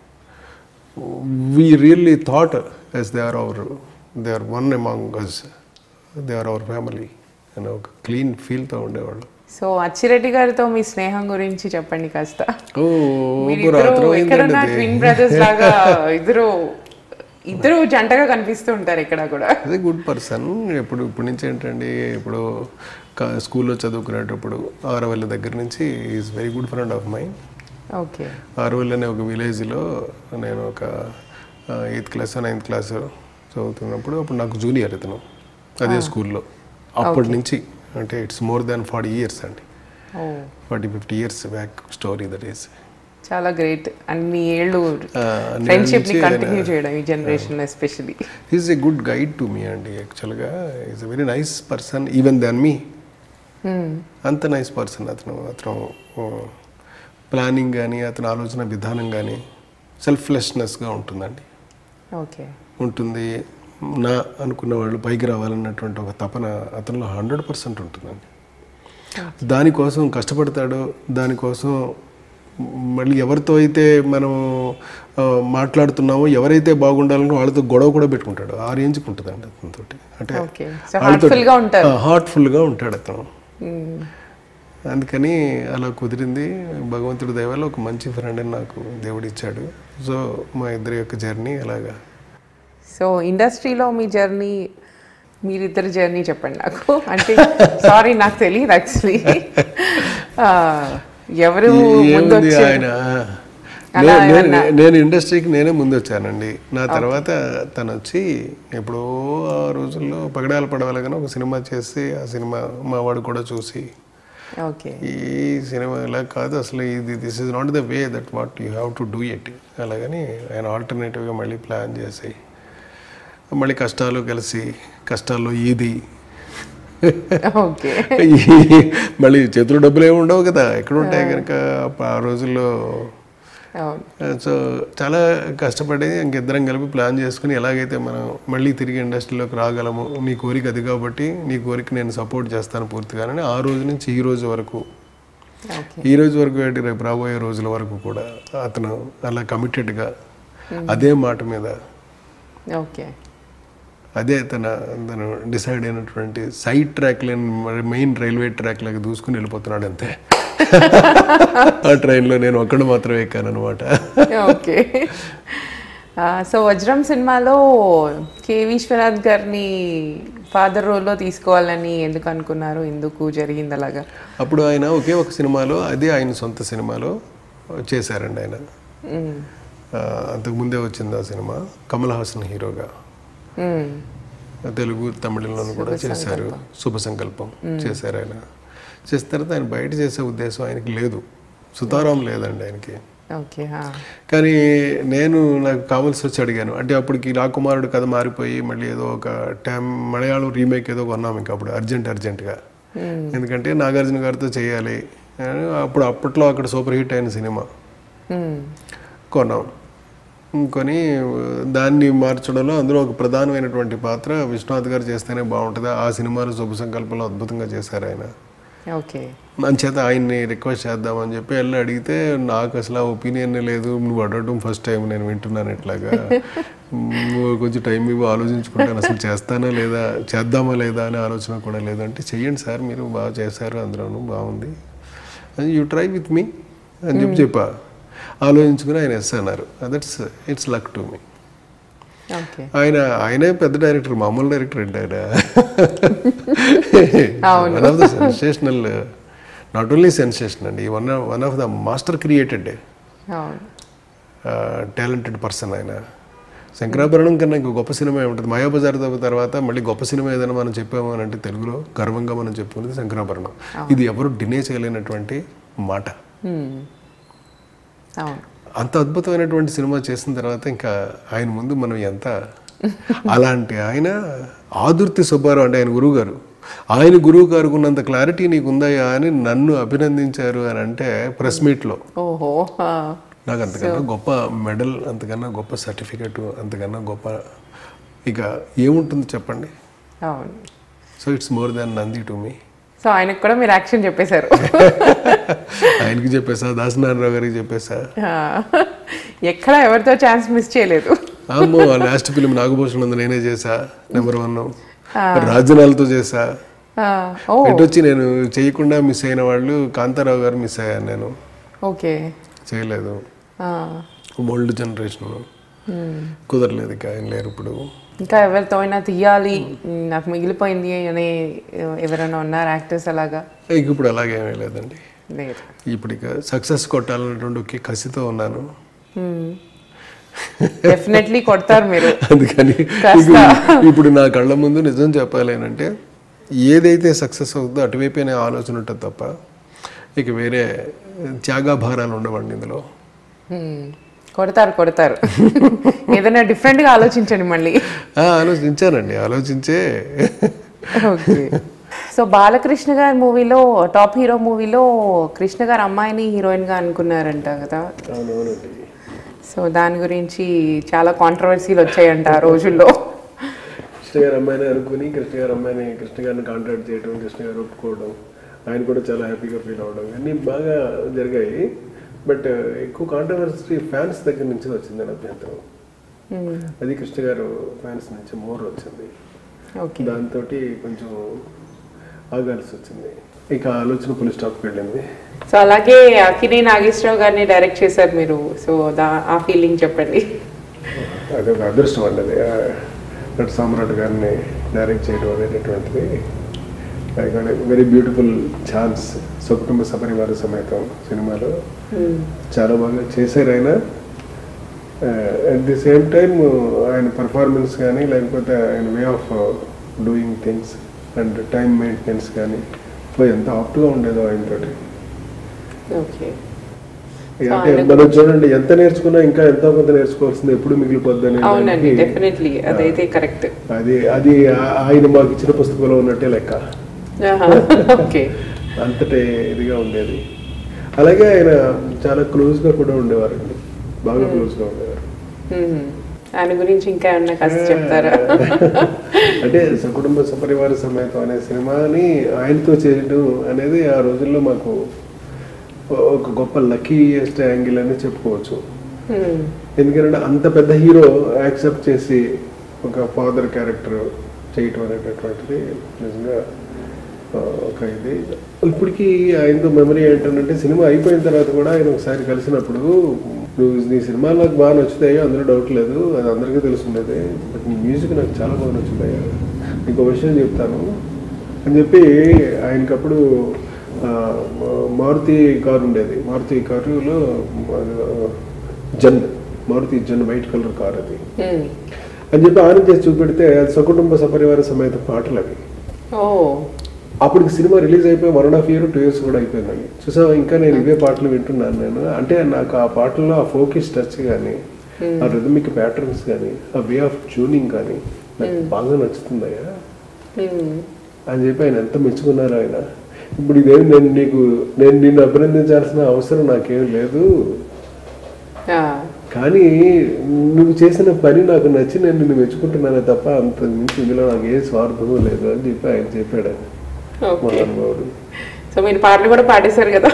we really thought as they are our they are one among us they are our family అని ఒక క్లీన్ ఫీల్తో ఉండేవాళ్ళు సో అచ్చిరెడ్డి గారితో మీ స్నేహం గురించి చెప్పండి కాస్త ఓ మీరిద్దరు రాత్రం ఎక్కడున్నా ఏంటండి ట్విన్ బ్రదర్స్ లాగా ఇద్దరు ఇద్దరు జంటగా కనిపిస్తూ ఉంటారు ఇక్కడ కూడా అదే గుడ్ పర్సన్ ఇప్పుడు ఇప్పటి నుంచి ఏంటండి ఇప్పుడు కా- స్కూల్లో చదువుకునేటప్పుడు ఆరవల్లి దగ్గర నుంచి is very good friend of mine okay Aruvalli అనే ఒక విలేజ్లో నేను ఒక ఎయిత్ క్లాస్ నైన్త్ క్లాస్ చదువుతున్నప్పుడు అప్పుడు నాకు జూనియర్ ఇతను అదే స్కూల్లో అప్పటి నుంచి అంటే it's more than forty years అండి ఓ forty fifty years back story that is చాలా గ్రేట్ అన్ని ఏళ్ళు ఫ్రెండ్షిప్ ని కంటిన్యూ చేయడం ఈ generation especially is a good guide to me అండి యాక్చువల్గా is a very nice person even than me అంత నైస్ పర్సన్ అతను అతను ప్లానింగ్ కానీ అతని ఆలోచన విధానం కానీ సెల్ఫ్లెస్నెస్గా ఉంటుందండి ఓకే ఉంటుంది నా అనుకున్న వాళ్ళు పైకి రావాలన్నటువంటి ఒక తపన అతనిలో హండ్రెడ్ పర్సెంట్ ఉంటుందండి దానికోసం కష్టపడతాడు దానికోసం మళ్ళీ ఎవరితో అయితే మనం ఆ, మాట్లాడుతున్నామో ఎవరైతే బాగుండాలనో వాళ్ళతో గొడవ కూడా పెట్టుకుంటాడు ఆ రేంజ్కి ఉంటుందండి అతనితోటి అంటే ఓకే సో హార్ట్ఫుల్ గా ఉంటారు హార్ట్ఫుల్గా ఉంటాడు అతను అందుకని అలా కుదిరింది భగవంతుడి దయవల్ల ఒక మంచి ఫ్రెండ్ నాకు దేవుడు ఇచ్చాడు సో మా ఇద్దరి యొక్క జర్నీ అలాగా సో ఇండస్ట్రీలో మీ జర్నీ మీరిద్దరి జర్నీ చెప్పండి నాకు అంటే సారీ నాకు తెలియదు యాక్చువల్లీ ఎవరు ముందు ఏముంది వచ్చారు ఆయన అలా నే- నే- ఏమన్నా? నేను ఇండస్ట్రీకి నేనే ముందు వచ్చానండి నా తర్వాత తను వచ్చి ఎప్పుడో ఆ రోజుల్లో పగడాల పడవలగానే ఒక సినిమా చేసి ఆ సినిమా మా వాడు కూడా చూసి ఓకే ఈ సినిమా ఇలా కాదు అసలు ఇది this is not the way that what you have to do it అలాగని ఆయన ఆల్టర్నేటివ్గా మళ్ళీ ప్లాన్ చేసి మళ్ళీ కష్టాలు కలిసి కష్టాల్లో ఈది ఓకే ఈ- మళ్ళీ చేతులు డబ్బులు ఏమి ఉండవు కదా ఎక్కడ ఉంటాయి కనుక ఆ రోజుల్లో అవును సో చాలా కష్టపడి ఇంకిద్దరం కలిపి ప్లాన్ చేసుకుని ఎలాగైతే మనం మళ్ళీ తిరిగి ఇండస్ట్రీలోకి రాగలము నీ కోరిక అది కాబట్టి నీ కోరిక నేను సపోర్ట్ చేస్తాను పూర్తిగానని ఆ రోజు నుంచి ఈ రోజు వరకు ఓకే ఈ రోజు వరకు ఏంటి రేపు రాబోయే రోజుల వరకు కూడా అతను అలా కమిటెడ్గా అదే మాట మీద ఓకే అదే తన తను డిసైడ్ అయినటువంటి సైడ్ ట్రాక్ లేని మెయిన్ రైల్వే ట్రాక్ లాగా దూసుకుని వెళ్ళిపోతున్నాడు అంతే ఆ ట్రైన్లో నేను ఒక్కడు మాత్రమే ఎక్కాను అనమాట ఓకే ఆ, సో వజ్రం సినిమాలో కె విశ్వనాథ్ గారిని ఫాదర్ రోల్లో తీసుకోవాలని ఎందుకు అనుకున్నారు ఎందుకు జరిగింది అలాగా అప్పుడు ఆయన ఒకే ఒక సినిమాలో అదే ఆయన సొంత సినిమాలో చేశారండి ఆయన మ్మ్. ఆ, అంతకుముందే వచ్చింది ఆ సినిమా కమల్ హాసన్ హీరోగా మ్మ్. తెలుగు తమిళంలోనూ కూడా చేశారు శుభ సంకల్పం చేశారు ఆయన చేసిన తర్వాత ఆయన బయట చేసే ఉద్దేశం ఆయనకి లేదు సుతారాం లేదండి ఆయనకి ఓకే ఆ. కానీ నేను నాకు కావాల్సి వచ్చి అడిగాను అంటే అప్పటికి రాకుమారుడు కథ మారిపోయి మళ్ళీ ఏదో ఒక టైం మలయాళం రీమేక్ ఏదో కొన్నాం ఇంకా అప్పుడు అర్జెంట్ అర్జెంటుగా ఎందుకంటే నాగార్జున గారితో చేయాలి అని అప్పుడు అప్పట్లో అక్కడ సూపర్ హిట్ అయిన సినిమా మ్మ్. కొన్నాం కొని దాన్ని మార్చడంలో అందులో ఒక ప్రధానమైనటువంటి పాత్ర విశ్వనాథ్ గారు చేస్తేనే బాగుంటుంది ఆ సినిమాలో శుభ సంకల్పంలో అద్భుతంగా చేశారు ఆయన ఓకే అంచేత ఆయన్ని రిక్వెస్ట్ చేద్దామని చెప్పి వెళ్ళి అడిగితే నాకు అసలు ఆ ఒపీనియన్ లేదు నువ్వు అడగడం ఫస్ట్ టైం నేను వింటున్నాను ఇట్లాగా నువ్వు కొంచెం టైం ఇవ్వ ఆలోచించుకుంటాను అసలు చేస్తానా లేదా చేద్దామా లేదా అనే ఆలోచన కూడా లేదంటే చెయ్యండి సార్ మీరు బాగా చేశారు అందులోనూ బాగుంది యూ ట్రై విత్ మీ అని చెప్పి చెప్పా ఆలోచించుకుని ఆయన ఎస్ అన్నారు that's it's luck to me okay ఆయన ఆయనే పెద్ద డైరెక్టర్ మామూలు డైరెక్టర్ ఏంటి ఆయన అవును. One of the sensational not only sensation అండి one one of the master created అవును టాలెంటెడ్ పర్సన్ ఆయన శంకరాభరణం కన్నా ఇంకో గొప్ప సినిమా ఏముంటుంది మాయాబజార్ తర్వాత మళ్ళీ గొప్ప సినిమా ఏదైనా మనం చెప్పాము అని అంటే తెలుగులో గర్వంగా మనం చెప్పుకునేది శంకరాభరణం ఇది ఎవరు డినే చేయలేనటువంటి మాట మ్మ్. అవును అంత అద్భుతమైనటువంటి సినిమా చేసిన తర్వాత ఇంకా ఆయన ముందు మనం ఎంత అలాంటి ఆయన ఆదుర్తి సుబ్బారావు అంటే ఆయన గురువు గారు ఆయన గురువు గారికి ఉన్నంత క్లారిటీ నీకు ఉందయ్యా అని నన్ను అభినందించారు అని అంటే ప్రెస్ మీట్లో ఓహో ఆ. నాకు అంతకన్నా గొప్ప మెడల్ అంతకన్నా గొప్ప సర్టిఫికెట్ అంతకన్నా గొప్ప ఇక ఏముంటుంది చెప్పండి అవును so it's more than Nandi to me so ఆయనకు కూడా మీరు యాక్షన్ చెప్పేశారు ఆయనకి చెప్పేసా దాసనారాయణరావు గారికి చెప్పేసా ఆ. ఎక్కడ ఎవరితో ఛాన్స్ మిస్ చేయలేదు అమ్మో లాస్ట్ ఫిలిం నాగభూషణ్ ఉంది నేనే చేసా నెంబర్ వన్ రాజనాలతో చేసా ఆ. ఓ ఎటు వచ్చి నేను చేయకుండా మిస్ అయిన వాళ్ళు కాంతారావు గారు మిస్ అయ్యాను నేను ఓకే చేయలేదు ఆ. ఓల్డ్ జనరేషన్ కుదరలేదు ఇక ఆయన లేరు ఇప్పుడు ఇంకా ఎవరితో అయినా తీయాలి నాకు మిగిలిపోయింది అని ఎవరైనా ఉన్నారు యాక్టర్స్ అలాగా ఇక ఇప్పుడు అలాగేమీ లేదండి లేదు ఇప్పుడు ఇక సక్సెస్ కొట్టాలన్నటువంటి ఒకే కసితో ఉన్నాను డెఫినెట్లీ కొడతారు మీరు అందుకని కాస్త. ఇక ఇప్పుడు నా కళ్ళ ముందు నిజం చెప్పాలి అని అంటే ఏదైతే సక్సెస్ అవుతుందో అటువైపోయిన ఆలోచన ఉంటుంది తప్ప ఇక వేరే త్యాగాభారాలు ఉండవండి ఇందులో Hmm. కొడతారు కొడతారు ఏదైనా డిఫరెంట్గా ఆలోచించండి మళ్ళీ ఆ, ఆలోచించానండి ఆలోచించే ఓకే సో బాలకృష్ణ గారి మూవీలో టాప్ హీరో మూవీలో కృష్ణ గారు అమ్మాయిని హీరోయిన్గా అనుకున్నారంట కదా అవునవునండి సో దాని గురించి చాలా కాంట్రవర్సీలు వచ్చాయంట ఆ రోజుల్లో కృష్ణ గారు అమ్మాయిని అనుకుని కృష్ణ గారు అమ్మాయిని కృష్ణ గారిని కాంటాక్ట్ చేయడం కృష్ణ గారు ఒప్పుకోవడం ఆయన కూడా చాలా హ్యాపీగా ఫీల్ అవ్వడం అన్నీ బాగా జరిగాయి బట్ ఎక్కువ కాంట్రవర్సీ ఫ్యాన్స్ దగ్గర నుంచి వచ్చిందని అభ్యంతరం Hmm. అది కృష్ణ గారు ఫ్యాన్స్ నుంచి మోర్ వచ్చింది ఓకే దాంతో కొంచెం ఆగాల్సి వచ్చింది ఇక ఆలోచన పోలీస్ స్టాప్కి వెళ్ళింది సో అలాగే అకినే నాగేశ్వరరావు గారిని డైరెక్ట్ చేశారు మీరు సో దా ఆ ఫీలింగ్ చెప్పండి అది ఒక అదృష్టం అండి అది ఆ నట సామ్రాట్ గారిని డైరెక్ట్ చేయడం అనేటటువంటిది వెరీ బ్యూటిఫుల్ ఛాన్స్ సకుటుంబ సపరివార సమేతం సినిమాలో చాలా బాగా చేశారు ఆయన అట్ ది సేమ్ టైం ఆయన పర్ఫార్మెన్స్ కానీ లేకపోతే ఆయన way of doing things and time maintenance కానీ ఎంత ఆప్ట్గా ఉండేదో ఆయనతోటి ఓకే అంటే మనం చూడండి ఎంత నేర్చుకున్నా ఇంకా ఎంతో కొంత నేర్చుకోవాల్సింది ఎప్పుడు మిగిలిపోద్దని అవునండి డెఫినెట్లీ అదైతే కరెక్ట్ అది అది ఆ- ఆయన మాకు ఇచ్చిన పుస్తకంలో ఉన్నట్టే లెక్క ఓకే అంతటి ఇదిగా ఉండేది అలాగే ఆయన చాలా క్లోజ్గా కూడా ఉండేవారండి బాగా క్లోజ్గా ఉండేవారు ఆయన గురించి ఇంకా ఏమన్నా కాస్త చెప్తారా అంటే సకుటుంబ సపరివార సమేతం అనే సినిమాని ఆయనతో చేయడం అనేది ఆ రోజుల్లో మాకు ఒక గొప్ప లక్కీయెస్ట్ యాంగిల్ అని చెప్పుకోవచ్చు Hmm. ఎందుకంటే అంత పెద్ద హీరో యాక్సెప్ట్ చేసి ఒక ఫాదర్ క్యారెక్టర్ చేయటం అనేటటువంటిది నిజంగా ఆ, ఒక ఇది ఇప్పటికీ ఆయనతో మెమరీ ఏంటంటే సినిమా అయిపోయిన తర్వాత కూడా ఆయన ఒకసారి కలిసినప్పుడు నువ్వు నీ సినిమాలు నాకు బాగా నచ్చుతాయి అందులో డౌట్ లేదు అది అందరికీ తెలుసుండేది బట్ నీ మ్యూజిక్ నాకు చాలా బాగా నచ్చుతాయి నీకు ఒక విషయం చెప్తాను అని చెప్పి ఆయనకప్పుడు ఆ, మారుతి కారు ఉండేది మారుతి కారులో ఆ, Zen Maruti Zen white colour car అది మ్మ్. అని చెప్పి ఆనంద్ చేసి చూపెడితే అది సకుటుంబ సపరివార సమేత పాటలు అవి ఓ అప్పటికి సినిమా రిలీజ్ అయిపోయి one and half year two years కూడా అయిపోయిందండి చూసావా ఇంకా నేను ఇవే పాటలు వింటున్నాను నేను అంటే నాకు ఆ పాటల్లో ఆ ఫోకస్ టచ్ కానీ ఆ రిథమిక్ ప్యాటర్న్స్ కానీ ఆ వే ఆఫ్ ట్యూనింగ్ కానీ నాకు బాగా నచ్చుతుందయ్యా మ్మ్. అని చెప్పి ఆయన ఎంత మెచ్చుకున్నారు ఆయన ఇప్పుడు ఇదేం నేను నీకు నేను నిన్ను అభినందించాల్సిన అవసరం నాకేం లేదు ఆ. కానీ నువ్వు చేసిన పని నాకు నచ్చి నేను నిన్ను మెచ్చుకుంటున్నానే తప్ప అంత మించి ఇందులో నాకు ఏ స్వార్థము లేదు అని చెప్పి ఆయన చెప్పాడు ఆయన ఓకే మహానుభావుడు సో మీరు పాటలు కూడా పాడేశారు కదా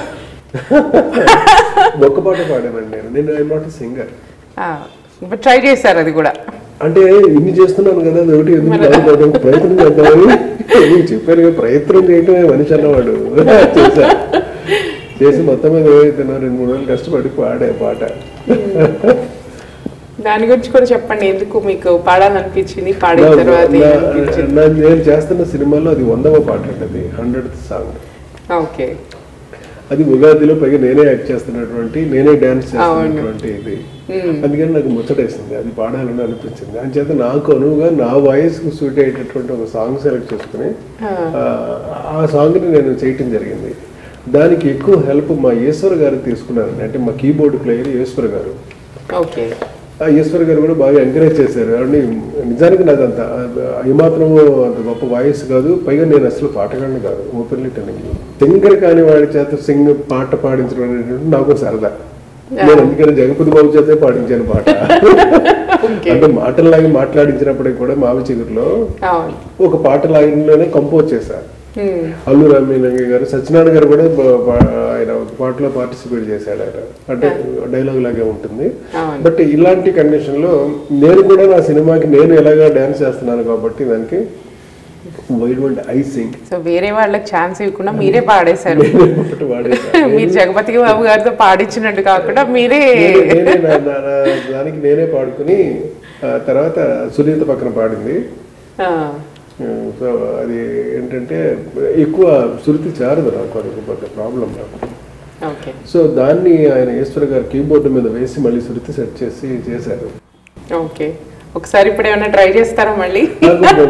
ఒక్క పాట పాడానండి నేను నేను ఐ నాట్ సింగర్ ఆ, ఇప్పుడు ట్రై చేశారు అది కూడా అంటే ఇన్ని చేస్తున్నాను కదా అది ఒకటి ఎందుకు రాదు కదా, ఒక ప్రయత్నం చేద్దామని నీకు చెప్పాను కదా, ప్రయత్నం చేయటమే మనిషి అన్నవాడు చేశా చేసి మొత్తం మీద ఏదైతే రెండు మూడు రోజులు కష్టపడి పాడే పాట దాని గురించి కూడా చెప్పండి ఎందుకు మీకు పాడాలనిపించింది పాడిన నా- తర్వాత నా- ఏమనిపించింది నా- నేను చేస్తున్న సినిమాలో అది వందవ పాట అండి అది హండ్రెడ్ సాంగ్ ఓకే అది ఉగాదిలో పైగా నేనే యాక్ట్ చేస్తున్నటువంటి నేనే డాన్స్ చేస్తున్నటువంటి ఇది మ్మ్. అందుకని నాకు ముచ్చటేసింది అది పాడాలని అనిపించింది అంచేత నాకు అనువుగా నా వాయిస్ కు సూట్ అయ్యేటటువంటి ఒక సాంగ్ సెలెక్ట్ చేసుకుని ఆ. ఆ, ఆ సాంగ్ని నేను చేయటం జరిగింది దానికి ఎక్కువ హెల్ప్ మా ఈశ్వర్ గారు తీసుకున్నారండి అంటే మా కీబోర్డ్ ప్లేయర్ ఈశ్వర్ గారు ఓకే ఆ ఈశ్వర్ గారు కూడా బాగా ఎంకరేజ్ చేశారు అంటే నిజానికి నాకు అంత ఏమాత్రము అంత గొప్ప వాయిస్ కాదు పైగా నేను అసలు పాటగాడిని కాదు ఓపెన్లీ టెలింగ్ సింగర్ కాని వాడి చేత సింగ్ పాట పాడించడం అనేటువంటి నాకు సరదా నేను అందుకని జగపతి బాబు చేతే పాడించాను పాట ఓకే అంటే మాటల్లాగి మాట్లాడించినప్పటికి కూడా మావి చిగురులో అవును ఒక పాట లాగినలోనే కంపోజ్ చేశారు మ్మ్. అల్లు రామీనంగ గారు సత్యనారాయణ గారు కూడా బ- బ- ఆయన ఒక పాటలో పార్టిసిపేట్ చేశాడు ఆయన అంటే డైలాగ్ లాగే ఉంటుంది అవును బట్ ఇలాంటి కండిషన్ లో నేను కూడా నా సినిమాకి నేను ఎలాగా డాన్స్ చేస్తున్నాను కాబట్టి దానికి wide world I sing so వేరే వాళ్ళకి ఛాన్స్ ఇవ్వకుండా మీరే పాడేశారు ఒకటి వాడేసా మీరు జగపతి బాబు గారితో పాడించినట్టు కాకుండా మీరే నేనే- నేనే నా- నా- నా దానికి నేనే పాడుకుని ఆ తర్వాత సునీత పక్కన పాడింది ఆ, సో అది ఏంటంటే ఎక్కువ శృతి చారదు నాకు అది ఒక పెద్ద ప్రాబ్లం నాకు ఓకే సో దాన్ని ఆయన ఈశ్వర్ గారు కీబోర్డు మీద వేసి మళ్ళీ శృతి సెట్ చేసి చేశారు ఓకే ఒకసారి ఇప్పుడు ఏమైనా ట్రై చేస్తారా మళ్ళీ నాకు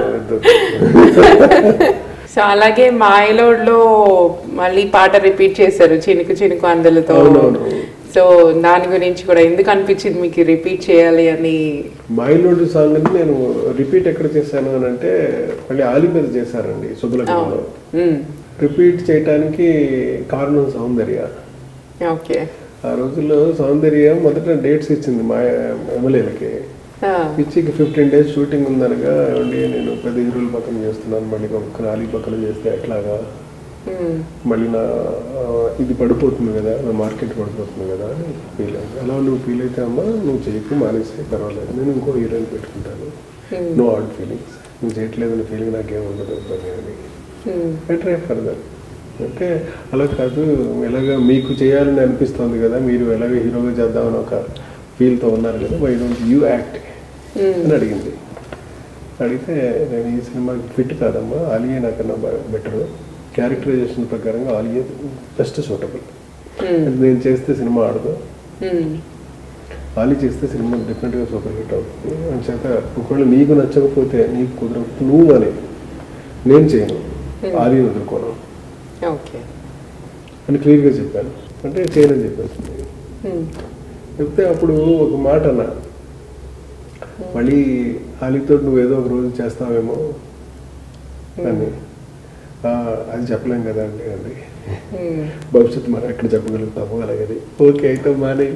సో అలాగే మాయలోడ్లో మళ్ళీ పాట రిపీట్ చేశారు చినుకు చినుకు అందలతో అవునవును. సో దాని గురించి కూడా ఎందుకు అనిపించింది మీకు రిపీట్ చేయాలి అని మైలోడ్ సాంగ్ ని నేను రిపీట్ ఎక్కడ చేశాను అని అంటే మళ్ళీ ఆలి మీద చేశారండి శుభలగ్నంలో మ్మ్. రిపీట్ చేయటానికి కారణం సౌందర్య ఓకే ఆ రోజుల్లో సౌందర్య మొదట డేట్స్ ఇచ్చింది మా ఎమ్మెల్యేలకి ఆ, ఇచ్చి ఫిఫ్టీన్ డేస్ షూటింగ్ ఉందనగా ఏమండి నేను పెద్ద హీరోల పక్కన చేస్తున్నాను మళ్ళీ ఒక నాలుగు పక్కన చేస్తే ఎట్లాగా మ్మ్. మళ్ళీ నా ఆ, ఇది పడిపోతుంది కదా నా మార్కెట్ పడిపోతుంది కదా అని ఫీల్ అయింది అలా నువ్వు ఫీల్ అయితే అమ్మా నువ్వు చేయకు మానేస్తే పర్వాలేదు నేను ఇంకో హీరోయిన్ పెట్టుకుంటాను నో ఆడ్ ఫీలింగ్స్ నువ్వు చేయట్లేదని ఫీలింగ్ నాకేం ఉండదు ఇబ్బంది అని మ్మ్. ఐ ట్రై ఫర్దర్ అంటే అలా కాదు ఎలాగ మీకు చేయాలని అనిపిస్తుంది కదా మీరు ఎలాగ హీరోగా చేద్దామని ఒక ఫీల్తో ఉన్నారు కదా వై డోంట్ యూ యాక్ట్ మ్మ్. అని అడిగింది అడిగితే నేను ఈ సినిమాకి ఫిట్ కాదమ్మా ఆలియే నాకన్నా బెటర్ క్యారెక్టరైజేషన్ ప్రకారంగా ఆలియే బెస్ట్ సూటబుల్ మ్మ్. నేను చేస్తే సినిమా ఆడదు మ్మ్. ఆలి చేస్తే సినిమా డెఫినెట్గా సూపర్ హిట్ అవుతుంది అని చేత ఒకవేళ నీకు నచ్చకపోతే నీకు కుదరకపోతే నువ్వు అని నేను చేయను ఆలిని వదులుకోను ఓకే అని క్లియర్గా చెప్పాను అంటే చేయనని చెప్పేసి మ్మ్. చెప్తే అప్పుడు ఒక మాట అన్నా మళ్ళీ ఆలితో నువ్వు ఏదో ఒక రోజు చేస్తావేమో అని "ఆ, అది చెప్పలేం కదా అండి అండి మ్మ్. భవిష్యత్తు మనం ఎక్కడ చెప్పగలుగుతాము అలాగని ఓకే అయితే మానే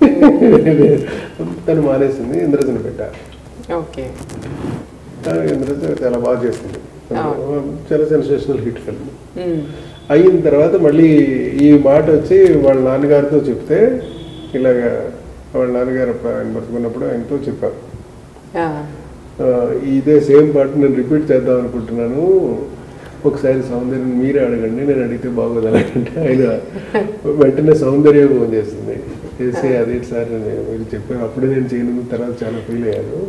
తను మానేసింది ఇంద్రజను పెట్టా ఓకే ఆ, ఇంద్రజ చాలా బాగా చేసింది చాలా సెన్సేషనల్ హిట్ ఫిల్మ్ మ్మ్. అయిన తర్వాత మళ్ళీ ఈ మాట వచ్చి వాళ్ళ నాన్నగారితో చెప్తే ఇలాగా వాళ్ళ నాన్నగారు అప్పుడు ఆయన బతుకున్నప్పుడు ఆయనతో చెప్పారు ఆ, ఆ, ఇదే సేమ్ పాట నేను రిపీట్ చేద్దాం అనుకుంటున్నాను ఒకసారి సౌందర్యం మీరే అడగండి నేను అడిగితే బాగోదు అంటే ఆయన వెంటనే సౌందర్య ఫోన్ చేసింది చేసి అదేంటి సార్ నేను- మీరు చెప్పారు అప్పుడే నేను చేయను తర్వాత చాలా ఫీల్ అయ్యాను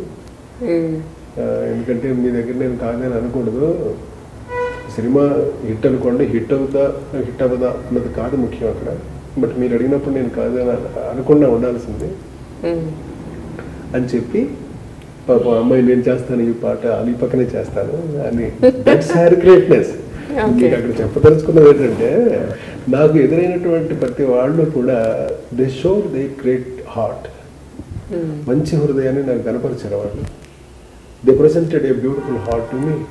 ఆ, ఎందుకంటే మీ దగ్గర నేను కాదని అనకూడదు సినిమా హిట్ అనుకోండి హిట్ అవుతా హిట్ అవ్వదా అన్నది కాదు ముఖ్యం అక్కడ బట్ మీరు అడిగినప్పుడు నేను కాదని అన- అనకుండా ఉండాల్సింది అని చెప్పి పాప అమ్మాయి నేను చేస్తాను ఈ పాట అది పక్కనే చేస్తాను అని దట్స్ హర్ గ్రేట్నెస్ Okay. మీకు అక్కడ చెప్పదలుచుకున్నది ఏంటంటే నాకు ఎదురైనటువంటి ప్రతి వాళ్ళు కూడా they show they great heart మంచి హృదయాన్ని నాకు కనపరిచారు వాళ్ళు they presented a beautiful heart to me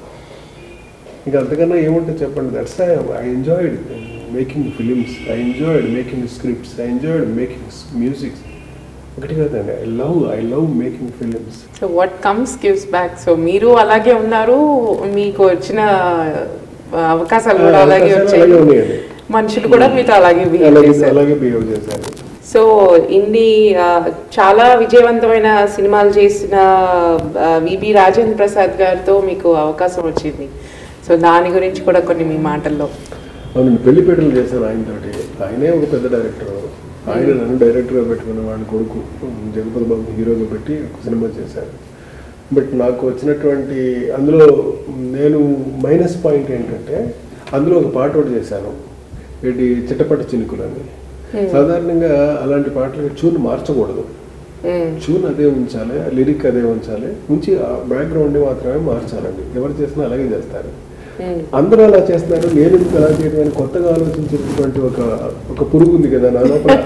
ఇంకా అంతకన్నా ఏముంటుంది చెప్పండి that's I enjoyed making films I enjoyed making scripts I enjoyed making music ఒకటి కాదండి I love I love making films so what comes gives back so మీరు అలాగే ఉన్నారు మీకు వచ్చిన ఆ, అవకాశాలు కూడా అలాగే వచ్చాయి అలాగే ఉన్నాయండి మనుషులు కూడా మీతో అలాగే బిహేవ్ అలాగే చేశారు అలాగే బిహేవ్ చేశాను సో ఇన్ని ఆ, చాలా విజయవంతమైన సినిమాలు చేసిన విబి రాజేంద్ర ప్రసాద్ గారితో మీకు అవకాశం వచ్చింది సో దాని గురించి కూడా కొన్ని మీ మాటల్లో అవునండి పెళ్లిపేటలు చేశాను ఆయనతోటి ఆయనే ఒక పెద్ద డైరెక్టర్ ఆయన నన్ను డైరెక్టర్గా పెట్టుకున్న వాళ్ళ కొడుకు జగపతి బాబు హీరోగా పెట్టి ఒక సినిమా చేశారు బట్ నాకు వచ్చినటువంటి అందులో నేను మైనస్ పాయింట్ ఏంటంటే అందులో ఒక పాట ఒకటి చేశాను ఏంటి చిట్టపట్ట చినుకులని సాధారణంగా అలాంటి పాటలకి ట్యూన్ మార్చకూడదు మ్మ్. ట్యూన్ అదే ఉంచాలి లిరిక్ అదే ఉంచాలి ఉంచి ఆ బ్యాక్గ్రౌండ్ మాత్రమే మార్చాలండి ఎవరు చేసినా అలాగే చేస్తారు మ్మ్. అందరూ అలా చేస్తున్నారు నేను ఎందుకు అలా చేయడం అని కొత్తగా ఆలోచించినటువంటి ఒక ఒక పురుగు ఉంది కదా నా లోపల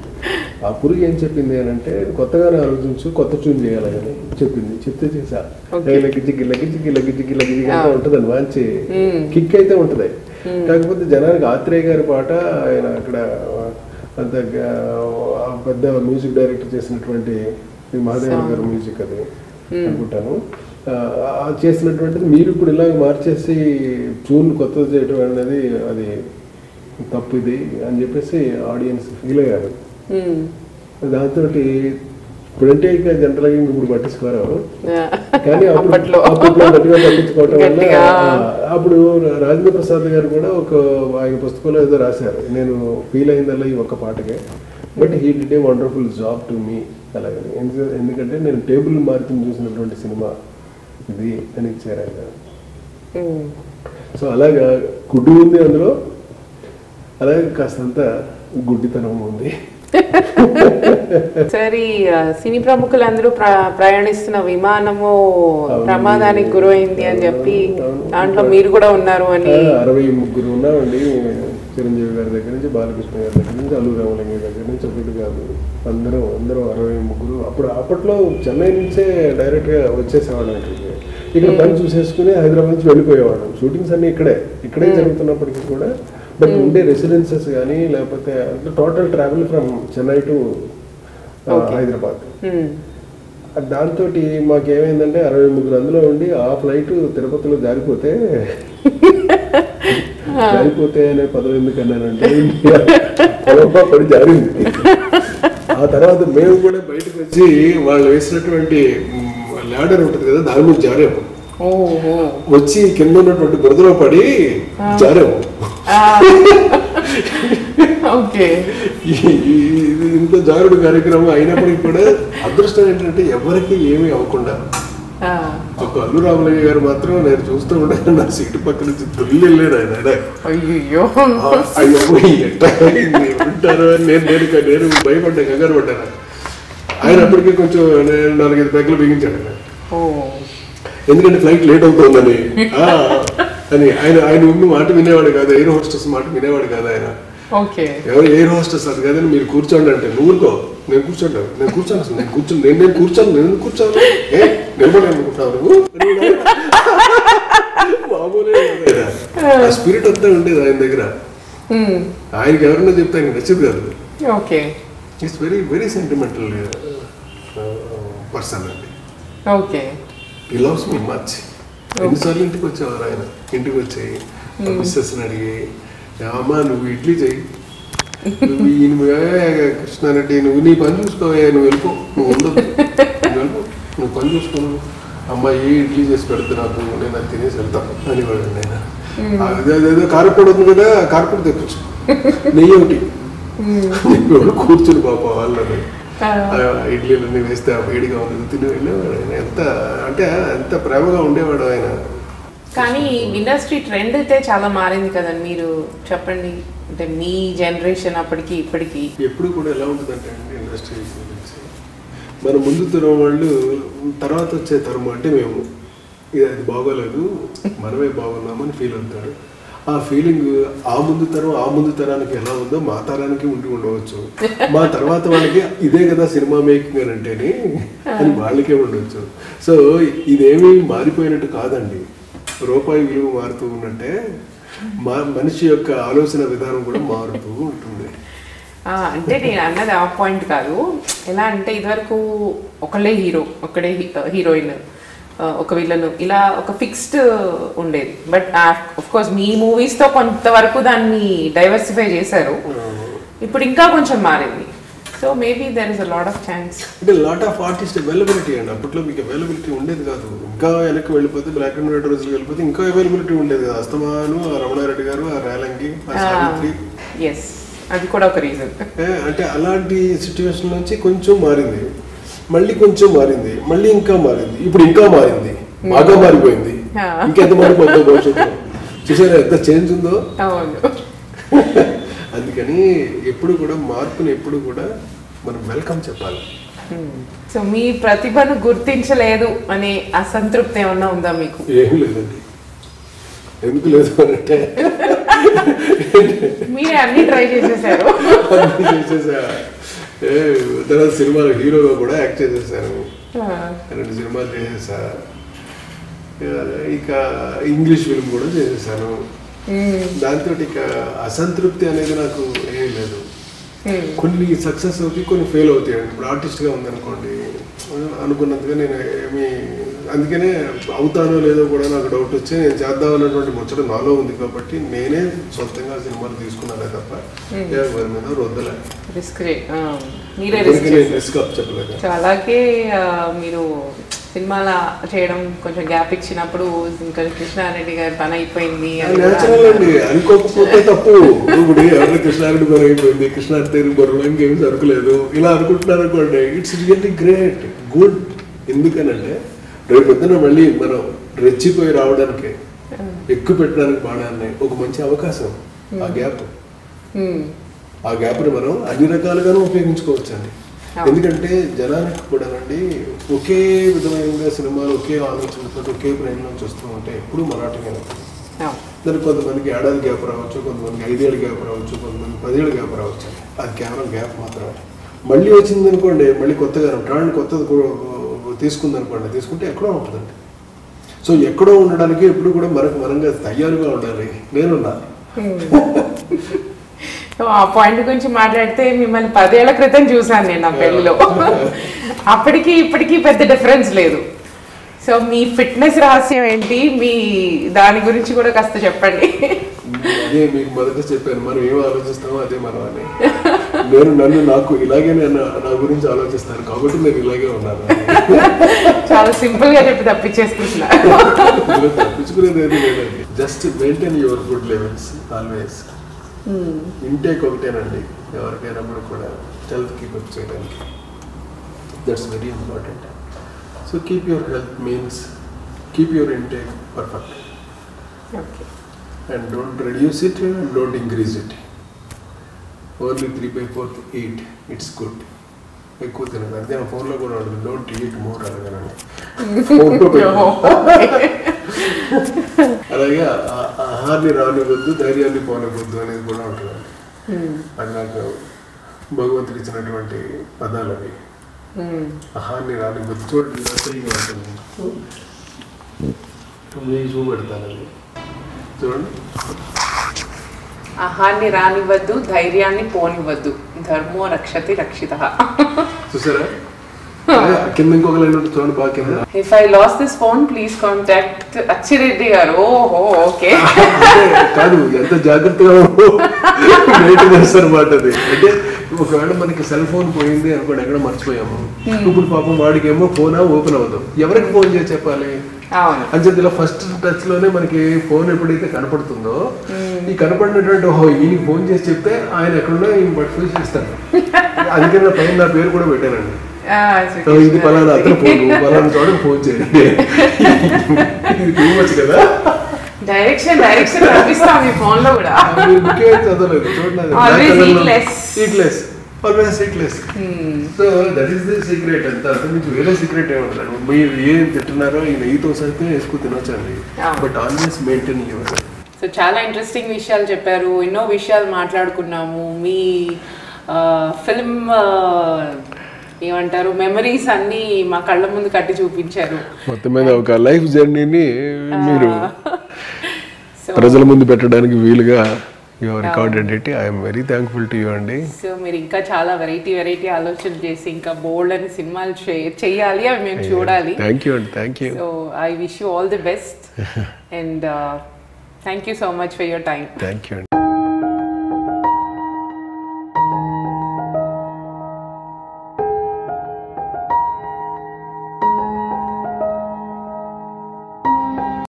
ఆ పురుగు ఏం చెప్పింది అని అంటే కొత్తగానే ఆలోచించు కొత్త ట్యూన్ చేయాలని చెప్పింది చెప్తే చేసా Okay. లగ్గిచ్చి గిల్లగిచ్చి గిల్లగిచ్చి గిల్లగిచ్చి Ah. అంటే ఉంటుంది అది మంచి Mm. కిక్ అయితే ఉంటుంది కాకపోతే జనానికి ఆత్రేయ గారి పాట ఆయన అక్కడ అంత గ- ఆ పెద్ద మ్యూజిక్ డైరెక్టర్ చేసినటువంటి ఈ మహాదేవ గారి మ్యూజిక్ అది అనుకుంటాను ఆ, ఆ చేసినటువంటిది మీరు ఇప్పుడు ఇలాగ మార్చేసి ట్యూన్ కొత్తది చేయడం అనేది అది తప్పు ఇది అని చెప్పేసి ఆడియన్స్ ఫీల్ అయ్యారు మ్మ్. దాంతో ఇప్పుడంటే ఇక జనరల్గా ఇంక ఇప్పుడు పట్టించుకోరు కానీ అప్పుడు అప్పట్లో అప్పట్లో గట్టిగా పట్టించుకోవటం వల్ల గట్టిగా. ఆ, అప్పుడు రాజేంద్ర ప్రసాద్ గారు కూడా ఒక ఆయన పుస్తకంలో ఏదో రాశారు నేను ఫీల్ అయిందల్లా ఈ ఒక్క పాటకే but he did a wonderful job to me అలాగని ఎందు- ఎందుకంటే నేను టేబుల్ మార్కింగ్ చూసినటువంటి సినిమా ఇది అని ఇచ్చారు ఆయన మ్మ్. సో అలాగా గుడ్డు ఉంది అందులో అలాగే కాస్తంత గుడ్డితనం ఉంది సరే ఈ, ఆ, సినీ ప్రముఖులందరూ ప్ర ప్రయాణిస్తున్న విమానము అవును. ప్రమాదానికి గురైంది అని చెప్పి అవును. దాంట్లో మీరు కూడా ఉన్నారు అని ఆ, అరవై ముగ్గురు ఉన్నామండి చిరంజీవి గారి దగ్గర నుంచి బాలకృష్ణ గారి దగ్గర నుంచి అల్లు రామలింగ దగ్గర నుంచి ఒకటి కాదు అందరం అందరం అరవై ముగ్గురు అప్పుడు అప్పట్లో చెన్నై నుంచే డైరెక్ట్గా వచ్చేసేవాళ్ళం ఇక్కడికి ఇక్కడ పని చూసేసుకుని హైదరాబాద్ నుంచి వెళ్ళిపోయేవాళ్ళం షూటింగ్స్ అన్ని ఇక్కడే ఇక్కడే జరుగుతున్నప్పటికీ కూడా బట్ ఉండే రెసిడెన్సెస్ కానీ లేకపోతే total travel from Chennai to Okay. Hyderabad మ్మ్. దాంతో మాకేమైందంటే అరవై ముగ్గురు అందులో ఉండి ఆ ఫ్లైట్ తిరుపతిలో జారిపోతే జారిపోతే అనే పదం ఎందుకు అన్నానంటే పొలంలో పడి జారింది ఆ తర్వాత మేము కూడా బయటకు వచ్చి వాళ్ళు వేసినటువంటి ల్యాడర్ ఉంటుంది కదా దాని మీద జారాము ఓహో వచ్చి కింద ఉన్నటువంటి బురదలో పడి జారాము ఆ. ఓకే ఈ- ఈ- ఇది ఇంత జారుడు కార్యక్రమం అయినప్పటికీ కూడా అదృష్టం ఏంటంటే ఎవరికి ఏమీ అవ్వకుండా ఆ. ఒక అల్లు రామలింగ గారు మాత్రం నేను చూస్తూ ఉంటే నా సీటు పక్క నుంచి తొలి వెళ్ళాడు ఆయన ఆయన. అయ్యయ్యో ఆ, అయ్యో ఎట్లా ఉంటారు అని నేను నేను నేను భయపడ్డా కంగారు పడ్డాను ఆయన అప్పటికే కొంచెం నేను నాలుగైదు పెగ్గలు బిగించాడు ఆయన. ఓ ఎందుకంటే ఫ్లైట్ లేట్ అవుతుందని ఆ, అని ఆయన ఆయన ముందు మాట వినేవాడు కాదు ఎయిర్ హోస్టెస్ మాట వినేవాడు కాదు ఆయన ఓకే ఎవరు ఎయిర్ హోస్టెస్ అది కాదని మీరు కూర్చోండి అంటే నువ్వు ఊరుకో నేను కూర్చోంటాను నేను కూర్చోను అసలు నేను కూర్చోను నేను నేను కూర్చోను నేను ఎందుకు కూర్చోను ఏ నిలబడి అనుకుంటావు నువ్వు మామూలే కాదు ఆయన. ఆ స్పిరిట్ అంతా ఉండేది ఆయన దగ్గర మ్మ్. ఆయనకి ఎవరన్నా చెప్తే ఆయన నచ్చేది కాదు okay it's very very sentimental person అండి okay he loves me much ఎన్నిసార్లు ఇంటికి వచ్చేవారు ఆయన ఇంటికి వచ్చి మిస్సెస్ని అడిగి అమ్మ నువ్వు ఇడ్లీ చెయ్యి నువ్వు ఈయన ఏ, కృష్ణారెడ్డి నువ్వు నీ పని చూసుకోవే నువ్వు వెళ్ళిపో నువ్వు ఉండదు నువ్వు వెళ్ళిపో నువ్వు పని చూసుకోను అమ్మ ఏ ఇడ్లీ చేసి పెడితే నాకు నేను అది తినేసి వెళ్తాను అనేవాడు ఆయన అదే అదేదో కారపొడి ఉంది కదా కారపొడి తెప్పించు నెయ్యి ఒకటి ఎవరు కూర్చుని పాప వాళ్ళని ఆ ఇడ్లీలన్నీ వేస్తే ఆ వేడిగా ఉంది తిని వెళ్ళేవాడు ఆయన ఎంత అంటే ఎంత ప్రేమగా ఉండేవాడు ఆయన కానీ ఇండస్ట్రీ ట్రెండ్ అయితే చాలా మారింది కదండి మీరు చెప్పండి అంటే మీ జనరేషన్ అప్పటికి ఇప్పటికి ఎప్పుడు కూడా ఎలా ఉంటుందంటే అండి ఇండస్ట్రీ గురించి మన ముందు తరం వాళ్ళు తర్వాత వచ్చే తరం అంటే మేము ఇది అది బాగోలేదు మనమే బాగున్నామని ఫీల్ అవుతారు ఆ ఫీలింగ్ ఆ ముందు తరం ఆ ముందు తరానికి ఎలా ఉందో మా తరానికి ఉండి ఉండవచ్చు మా తర్వాత వాళ్ళకి ఇదే కదా సినిమా మేకింగ్ అని అంటేనే అని వాళ్ళకే ఉండొచ్చు సో ఇదేమీ మారిపోయినట్టు కాదండి రూపాయి విలువ మారుతూ ఉన్నట్టే మా మనిషి యొక్క ఆలోచన విధానం కూడా మారుతూ ఉంటుంది ఆ, అంటే నేను అన్నది ఆ పాయింట్ కాదు ఎలా అంటే ఇదివరకు ఒకళ్ళే హీరో ఒకడే హీరోయిన్ ఒక విలన్ ఇలా ఒక ఫిక్స్డ్ ఉండేది బట్ ఆఫ్ కోర్స్ మీ మూవీస్ తో కొంతవరకు దాన్ని డైవర్సిఫై చేశారు ఇప్పుడు ఇంకా కొంచెం మారింది so maybe there is a lot of chance అంటే లాట్ ఆఫ్ ఆర్టిస్ట్ అవైలబిలిటీ అండి అప్పట్లో మీకు అవైలబిలిటీ ఉండేది కాదు ఇంకా వెనక్కి వెళ్ళిపోతే బ్లాక్ అండ్ వైట్ రోజులు వెళ్ళిపోతే ఇంకా అవైలబిలిటీ ఉండేది కదా అస్తమాను ఆ రమణారెడ్డి గారు ఆ రేలంగి ఆ సావిత్రి ఎస్ అది కూడా ఒక రీజన్ ఏ, అంటే అలాంటి సిచ్యువేషన్ నుంచి కొంచెం మారింది మళ్ళీ కొంచెం మారింది మళ్ళీ ఇంకా మారింది ఇప్పుడు ఇంకా మారింది బాగా మారిపోయింది ఆ. ఇంకెంత మారిపోతుందో భవిష్యత్తులో చూసారా ఎంత చేంజ్ ఉందో అవును అందుకని ఎప్పుడు కూడా మార్పుని ఎప్పుడు కూడా మనం వెల్కమ్ చెప్పాలి సో మీ ప్రతిభను గుర్తించలేదు అనే అసంతృప్తి ఏమన్నా ఉందా మీకు ఏం లేదండి ఎందుకు లేదు అని అంటే మీరే అన్ని ట్రై చేసేసారు అన్నీ చేసేసా ఏ, తర్వాత సినిమాలో హీరోగా కూడా యాక్ట్ చేసేసాను రెండు సినిమాలు చేసేసా ఇక ఇంగ్లీష్ ఫిల్మ్ కూడా చేసేసాను దాంతో ఇక అసంతృప్తి అనేది నాకు ఏం లేదు కొన్ని సక్సెస్ అవుతాయి కొన్ని ఫెయిల్ అవుతాయి ఇప్పుడు ఆర్టిస్ట్గా ఉందనుకోండి అనుకున్నంతగా నేను ఏమి అందుకనే అవుతానో లేదో కూడా నాకు డౌట్ వచ్చి నేను చేద్దాం అన్నటువంటి ముచ్చట నాలో ఉంది కాబట్టి నేనే సొంతంగా సినిమాలు తీసుకున్నానే తప్ప ఎవరి మీద రుద్దలే రిస్క్ మీరే రిస్క్ ఇప్పటికీ నేను రిస్క్ అప్ చెప్పలేదు సో అలాగే ఆ, మీరు సినిమాల చేయడం కొంచెం గ్యాప్ ఇచ్చినప్పుడు ఇంకా కృష్ణారెడ్డి గారి పని అయిపోయింది అని కూడా నేచురల్ అండి అనుకోకపోతే తప్పు ఇప్పుడు ఎవరైనా కృష్ణారెడ్డి బరువు అయిపోయింది కృష్ణారెడ్డి దగ్గర బరువు ఇంకేం సరుకులేదు ఇలా అనుకుంటున్నారు అనుకోండి ఇట్స్ రియల్లీ గ్రేట్ గుడ్ ఎందుకనంటే రేపు పొద్దున మళ్ళీ మనం రెచ్చిపోయి రావడానికి ఎక్కువ పెట్టడానికి బాణాన్ని ఒక మంచి అవకాశం ఆ గ్యాప్ మ్మ్. ఆ గ్యాప్ని మనం అన్ని రకాలుగానూ ఉపయోగించుకోవచ్చు అండి ఎందుకంటే జనానికి కూడానండి ఒకే విధమైన సినిమాలు ఒకే ఆలోచనతో ఒకే బ్రెయిన్ నుంచి వస్తూ ఉంటే ఎప్పుడు మరాఠీగానే అవును. దానికి కొంతమందికి ఏడాది గ్యాప్ రావచ్చు కొంతమందికి ఐదేళ్ళ గ్యాప్ రావచ్చు కొంతమంది పదేళ్ళ గ్యాప్ రావచ్చు అది కేవలం గ్యాప్ మాత్రమే మళ్ళీ వచ్చింది అనుకోండి మళ్ళీ కొత్తగా ట్రాండ్ కొత్తది కూ- తీసుకుంది అనుకోండి తీసుకుంటే ఎక్కడో ఉంటుందండి సో ఎక్కడో ఉండడానికి ఎప్పుడు కూడా మనకు మనంగా తయారుగా ఉండాలి నేనున్నా సో ఆ పాయింట్ గురించి మాట్లాడితే మిమ్మల్ని పదేళ్ల క్రితం చూసాను నేను నా పెళ్లిలో అప్పటికి ఇప్పటికి పెద్ద డిఫరెన్స్ లేదు సో మీ ఫిట్నెస్ రహస్యం ఏంటి మీ దాని గురించి కూడా కాస్త చెప్పండి అదే మీకు మొదట చెప్పాను మనం ఏం ఆలోచిస్తామో అదే మనం అని నేను నన్ను నాకు ఇలాగే నేను నా గురించి ఆలోచిస్తాను కాబట్టి నేను ఇలాగే ఉన్నాను చాలా సింపుల్ గా చెప్పి తప్పించేసుకుంటున్నా ఇందులో తప్పించుకునేది ఏది లేదండి just maintain your good levels always intake ఒకటేనండి ఎవరికైనా కూడా హెల్త్ కీపప్ చేయడానికి that's very important so keep your health means keep your intake perfect okay and don't reduce it and don't increase it only three by fourth eight it's good ఎక్కువ తినదు అంతే నా ఫోన్లో కూడా ఉంటుంది డోంట్ ఈట్ మోర్ అనగానే ఫోన్లో అలాగే ఆ- ఆహారాన్ని రానివద్దు ధైర్యాన్ని పోనివద్దు అనేది కూడా ఉంటుందండి అది నాకు భగవంతుడు ఇచ్చినటువంటి పదాలు అవి ఆహారాన్ని రానివద్దు చూడండి ఇలా సరిగా ఉంటుంది మీ చూపెడతానండి చూడండి ఆహాన్ని రానివ్వద్దు ధైర్యాన్ని పోనివ్వద్దు ధర్మో రక్షతి రక్షిత చూసారా కింద ఇంకొక లైన్ ఉంటుంది చూడండి బాగా కింద if I lose this phone please contact Achireddy garu ఓహో ఓకే అంటే కాదు ఎంత జాగ్రత్తగా మెయింటైన్ చేస్తారన్నమాట అది అంటే ఒకవేళ మనకి సెల్ ఫోన్ పోయింది అనుకోండి ఎక్కడ మర్చిపోయాము ఇప్పుడు పాపం వాడికేమో ఫోన్ ఓపెన్ అవ్వదు ఎవరికి ఫోన్ చేసి చెప్పాలి అవును అంచేది ఇలా ఫస్ట్ టచ్ లోనే మనకి ఫోన్ ఎప్పుడైతే కనపడుతుందో ఈ కనపడినటువంటి ఓహో ఈయనకి ఫోన్ చేసి చెప్తే ఆయన ఎక్కడున్నా ఈయన పట్టుకొని చేస్తాడు అందుకని నా పైన నా పేరు కూడా పెట్టానండి సో ఇది పలానా అతను ఫోన్ పలానా చోటకి ఫోన్ చేయండి ఇది టూ మచ్ కదా డైరెక్షన్ డైరెక్షన్ కనిపిస్తాం మీ ఫోన్ లో కూడా మీరు ముఖ్యమైన చదవలేదు చూడండి Always eat less. Eat less always eat less so that is the secret అంత అంత నుంచి వేరే సీక్రెట్ ఏమంటారు మీరు ఏం తింటున్నారో ఈ నెయ్యితో సరితే వేసుకుని తినొచ్చండి Ah. But always maintain your so చాలా ఇంట్రెస్టింగ్ విషయాలు చెప్పారు ఎన్నో విషయాలు మాట్లాడుకున్నాము మీ ఫిల్మ్ ఏమంటారు మెమరీస్ అన్ని మా కళ్ళ ముందు కట్టి చూపించారు మొత్తం మీద ఒక లైఫ్ జర్నీని మీరు సో ప్రజల ముందు పెట్టడానికి వీలుగా you recorded it I'm very thankful to you అండి సో మీరు ఇంకా చాలా వెరైటీ వెరైటీ ఆలోచన చేసి ఇంకా బోల్డ్ అని సినిమాలు చే- చేయాలి అవి మేము చూడాలి థ్యాంక్ యూ అండి thank you so I wish you all the best and thank you so much for your time thank you అండి